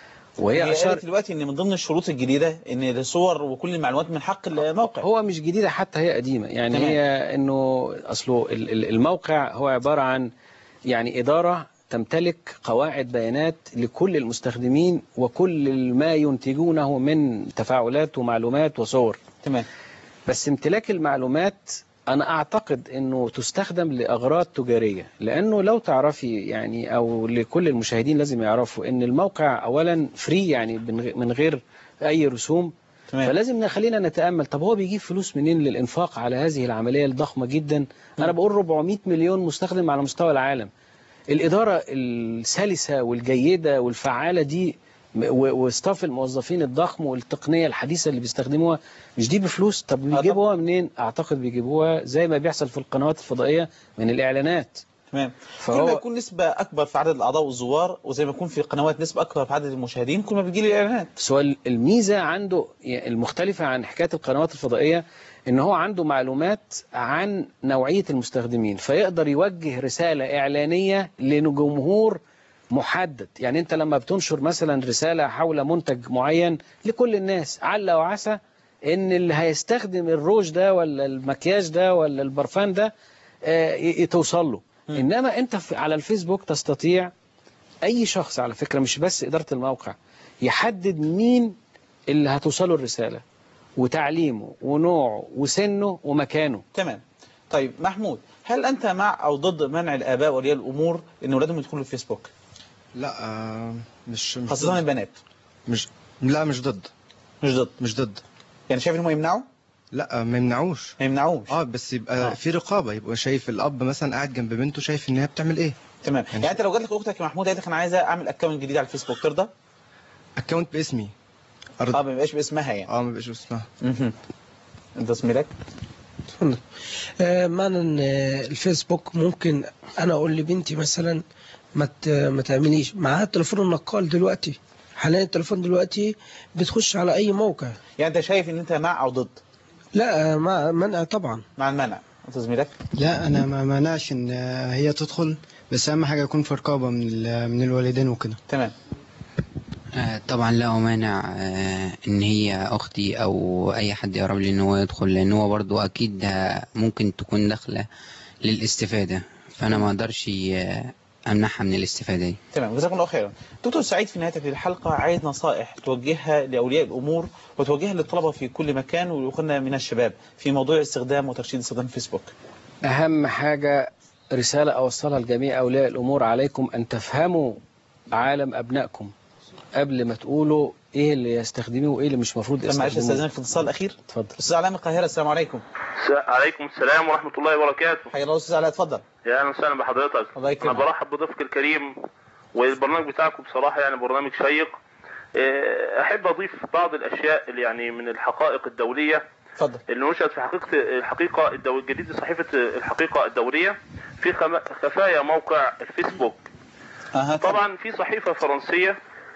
S1: وهي
S2: هي
S1: أشار
S2: قالت دلوقتي ان من ضمن الشروط الجديده ان الصور وكل المعلومات من حق الموقع
S1: هو مش جديدة حتى هي قديمة يعني
S2: تمام.
S1: هي انه اصله ال- ال- الموقع هو عبارة عن يعني إدارة تمتلك قواعد بيانات لكل المستخدمين وكل ما ينتجونه من تفاعلات ومعلومات وصور
S2: تمام
S1: بس امتلاك المعلومات أنا أعتقد أنه تستخدم لأغراض تجارية لأنه لو تعرفي يعني أو لكل المشاهدين لازم يعرفوا أن الموقع أولا فري يعني من غ- من غير أي رسوم
S2: تمام.
S1: فلازم نخلينا نتأمل طب هو بيجيب فلوس منين للإنفاق على هذه العملية الضخمة جدا أنا بقول 400 مليون مستخدم على مستوى العالم الإدارة السلسة والجيدة والفعالة دي م- و- واستاف الموظفين الضخم والتقنية الحديثة اللي بيستخدموها مش دي بفلوس طب بيجيبوها منين أعتقد بيجيبوها زي ما بيحصل في القنوات الفضائية من الإعلانات
S2: تمام
S1: فهو-
S2: كل ما يكون نسبه اكبر في عدد الاعضاء والزوار وزي ما يكون في قنوات نسبه اكبر في عدد المشاهدين كل ما بيجي لي اعلانات
S1: سؤال الميزة عنده المختلفة عن حكاية القنوات الفضائية ان هو عنده معلومات عن نوعية المستخدمين فيقدر يوجه رسالة اعلانية لجمهور محدد يعني انت لما بتنشر مثلا رسالة حول منتج معين لكل الناس عل وعسى ان اللي هيستخدم الروج ده ولا المكياج ده ولا البرفان ده آه، ي- توصل له انما انت في- على الفيسبوك تستطيع اي شخص على فكرة مش بس ادارة الموقع يحدد مين اللي هتوصله الرسالة وتعليمه ونوعه وسنه ومكانه
S2: تمام طيب محمود هل انت مع او ضد منع الاباء واولياء الامور ان اولادهم يدخلوا الفيسبوك
S3: لا آه، مش مش
S2: خاصه
S3: ضد.
S2: البنات
S3: مش لا مش ضد
S2: مش ضد
S3: مش ضد
S2: يعني شايف انهم يمنعوا
S3: لا ما يمنعوش
S2: ما يمنعوش
S3: اه بس يبقى
S2: آه.
S3: في رقابه يبقى شايف الاب مثلا قاعد جنب بنته شايف ان هي بتعمل ايه
S2: تمام يعني انت لو جات لك اختك يا محمود قالت لك انا عايزه اعمل اكونت جديد على الفيسبوك ترضى
S3: اكونت باسمي
S2: اه ما بيبقاش باسمها يعني
S3: اه ما بيبقاش اسمها
S2: مهم. انت اسمك
S4: اتفضل. آه، معنى ان آه، الفيسبوك ممكن انا اقول لبنتي مثلا ما ت- ما تعمليش معاها التليفون النقال دلوقتي حاليا التليفون دلوقتي بتخش على اي موقع
S2: يعني انت شايف ان انت مع او ضد
S4: لا آه، مع منع طبعا
S2: مع المنع انت زميلك
S5: لا انا ما مانعش ان هي تدخل بس اهم حاجه يكون في رقابه من ال- من الوالدين وكده
S2: تمام
S6: آه، طبعا لا مانع آه، ان هي اختي او اي حد يقرب لي ان هو يدخل لان هو برضو اكيد آه، ممكن تكون داخله للاستفاده فانا ما اقدرش آه، امنعها من الاستفاده دي
S2: تمام جزاكم الله خيرا دكتور سعيد في نهايه الحلقه عايز نصائح توجهها لاولياء الامور وتوجهها للطلبه في كل مكان واخواننا من الشباب في موضوع استخدام وترشيد استخدام الفيسبوك
S1: أهم حاجة رسالة أوصلها لجميع أولياء الأمور عليكم أن تفهموا عالم أبنائكم قبل ما تقولوا إيه اللي يستخدموه وإيه اللي مش المفروض
S2: طب معلش
S1: يستخدموه
S2: استاذنك في الاتصال الاخير
S1: اتفضل
S2: استاذ علاء من القاهره السلام عليكم
S11: عليكم السلام ورحمة الله وبركاته
S2: حيا الله استاذ علاء اتفضل
S11: يا أهلا وسهلا بحضرتك
S2: الله
S11: أنا
S2: يكرمك
S11: برحب بضيفك الكريم والبرنامج بتاعكم بصراحة يعني برنامج شيق إيه، أحب أضيف بعض الأشياء اللي يعني من الحقائق الدولية
S2: اتفضل
S11: اللي نشأت في حقيقة الحقيقة الدو... الجديد صحيفة الحقيقة الدورية في خم... خفايا موقع الفيسبوك
S2: أها
S11: طبعا في صحيفة فرنسية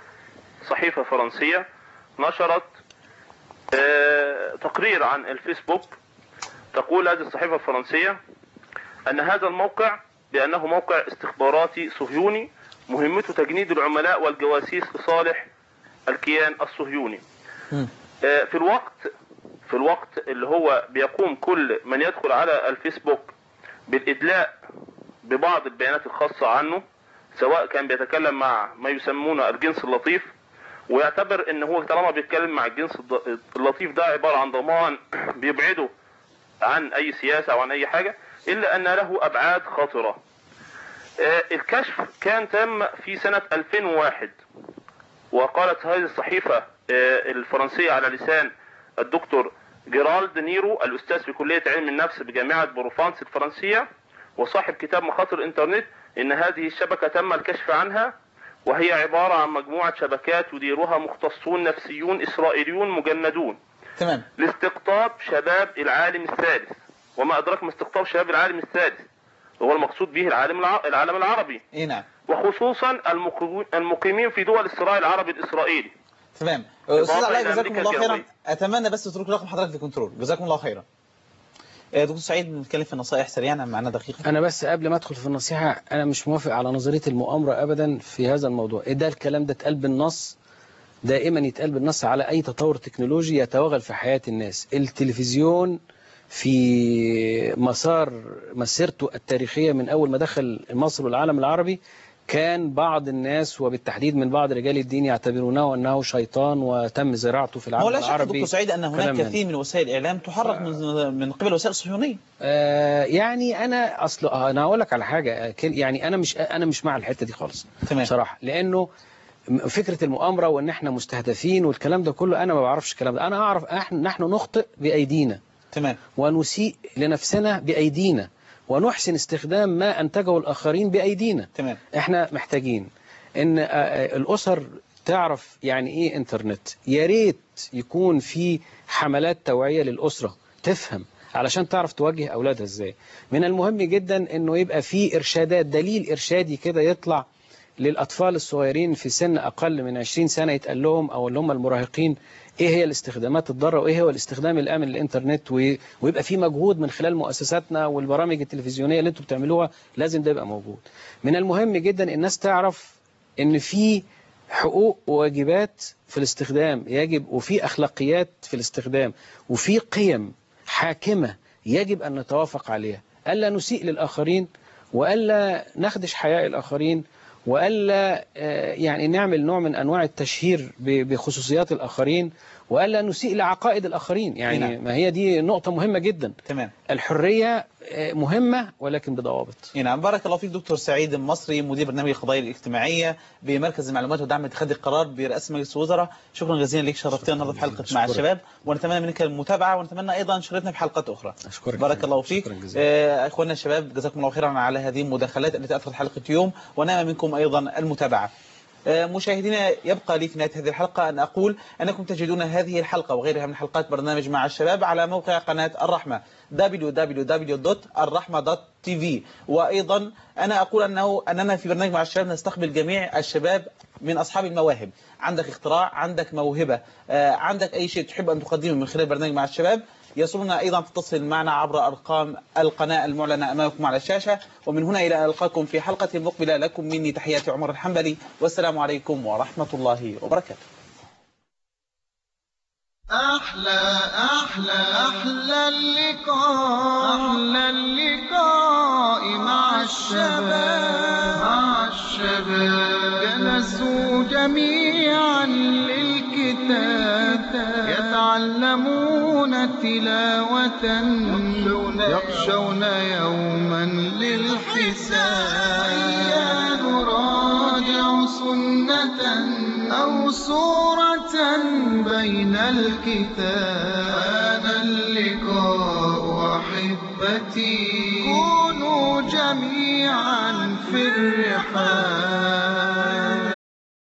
S11: صحيفة فرنسية نشرت آه، تقرير عن الفيسبوك تقول هذه الصحيفة الفرنسية أن هذا الموقع بأنه موقع استخباراتي صهيوني مهمته تجنيد العملاء والجواسيس لصالح الكيان الصهيوني
S2: مم.
S11: آه، في الوقت في الوقت اللي هو بيقوم كل من يدخل على الفيسبوك بالإدلاء ببعض البيانات الخاصة عنه سواء كان بيتكلم مع ما يسمونه الجنس اللطيف ويعتبر ان هو طالما بيتكلم مع الجنس الض- اللطيف ده عبارة عن ضمان بيبعده عن اي سياسة او عن اي حاجة الا ان له ابعاد خطرة آه، الكشف كان تم في سنة 2001 وقالت هذه الصحيفة آه، الفرنسية على لسان الدكتور جيرالد نيرو الأستاذ في كلية علم النفس بجامعة بروفانس الفرنسية وصاحب كتاب مخاطر الإنترنت إن هذه الشبكة تم الكشف عنها وهي عبارة عن مجموعة شبكات يديرها مختصون نفسيون إسرائيليون مجندون
S2: تمام
S11: لاستقطاب شباب العالم الثالث وما أدراك ما استقطاب شباب العالم الثالث هو المقصود به العالم الع- العالم العربي
S2: اي نعم
S11: وخصوصا المقو- المقيمين في دول الصراع العربي الإسرائيلي
S2: تمام
S11: إضافة
S2: استاذ علاء
S11: إلى
S2: جزاكم
S11: أمريكا
S2: الله خيرا
S11: الجنوبية.
S2: اتمنى بس تترك رقم حضرتك في الكنترول جزاكم الله خيرا آه، دكتور سعيد بنتكلم في النصائح سريعا معنا دقيقة
S1: أنا بس قبل ما أدخل في النصيحة أنا مش موافق على نظرية المؤامرة أبدا في هذا الموضوع إيه ده الكلام ده اتقال بالنص دائما يتقال بالنص على أي تطور تكنولوجي يتوغل في حياة الناس التلفزيون في مسار مسيرته التاريخية من أول ما دخل مصر والعالم العربي كان بعض الناس وبالتحديد من بعض رجال الدين يعتبرونه أنه شيطان وتم زراعته في
S2: هو
S1: العالم
S2: لا شك
S1: العربي
S2: دكتور سعيد أن هناك
S1: كلام من-
S2: كثير من وسائل الإعلام تحرك من من قبل وسائل الصهيونية
S1: آه، يعني انا اصل آه، انا هقول لك على حاجه آه، كل- يعني انا مش انا مش مع الحته دي خالص
S2: تمام.
S1: بصراحه لانه م- فكره المؤامره وان احنا مستهدفين والكلام ده كله انا ما بعرفش الكلام ده انا اعرف احنا نحن نخطئ بايدينا
S2: تمام
S1: ونسيء لنفسنا بايدينا ونحسن استخدام ما انتجه الاخرين بايدينا
S2: تمام
S1: احنا محتاجين ان آه، آه، الاسر تعرف يعني ايه انترنت يا ريت يكون في حملات توعية للأسرة تفهم علشان تعرف توجه أولادها ازاي من المهم جدا انه يبقى في ارشادات دليل ارشادي كده يطلع للأطفال الصغيرين في سن أقل من 20 سنة يتقال لهم أو اللي هم المراهقين إيه هي الاستخدامات الضارة وإيه هو الاستخدام الآمن للإنترنت و- ويبقى في مجهود من خلال مؤسساتنا والبرامج التلفزيونية اللي أنتم بتعملوها لازم ده يبقى موجود من المهم جدا الناس تعرف إن في حقوق وواجبات في الاستخدام يجب وفي أخلاقيات في الاستخدام وفي قيم حاكمة يجب أن نتوافق عليها ألا نسيء للآخرين وألا نخدش حياء الآخرين وألا آه، يعني نعمل نوع من أنواع التشهير ب- بخصوصيات الآخرين وألا نسيء لعقائد الآخرين يعني
S2: نعم.
S1: ما هي دي نقطة مهمة جدا
S2: تمام
S1: الحرية آه، مهمة ولكن بضوابط
S2: نعم بارك الله فيك دكتور سعيد المصري مدير برنامج القضايا الاجتماعية بمركز المعلومات ودعم اتخاذ القرار برئاسة مجلس الوزراء شكرا جزيلا لك شرفتنا النهارده في حلقة مع
S1: أشكرك.
S2: الشباب ونتمنى منك المتابعة ونتمنى أيضا شرفنا في حلقات أخرى
S1: أشكرك
S2: بارك الله فيك
S1: شكرا جزيلا.
S2: آه، إخواننا الشباب جزاكم الله خيرا على هذه المداخلات التي أثرت حلقة اليوم ونام منكم أيضا المتابعة آه، مشاهدينا يبقى لي في نهاية هذه الحلقة أن أقول أنكم تجدون هذه الحلقة وغيرها من حلقات برنامج مع الشباب على موقع قناة الرحمة www.الرحمة.tv وأيضا أنا أقول أنه أننا في برنامج مع الشباب نستقبل جميع الشباب من أصحاب المواهب عندك اختراع عندك موهبة آه، عندك أي شيء تحب أن تقدمه من خلال برنامج مع الشباب يسرنا أيضا تتصل معنا عبر أرقام القناة المعلنة أمامكم على الشاشة ومن هنا إلى أن ألقاكم في حلقة مقبلة لكم مني تحياتي عمر الحنبلي والسلام عليكم ورحمة الله وبركاته
S12: أحلى أحلى أحلى اللقاء أحلى اللقاء مع الشباب مع الشباب جلسوا جميعا للكتاب يتعلمون تلاوة يخشون يوما للحساب نراجع سنة أو سورة بين الكتاب هذا اللقاء أحبتي كونوا جميعا في الرحاب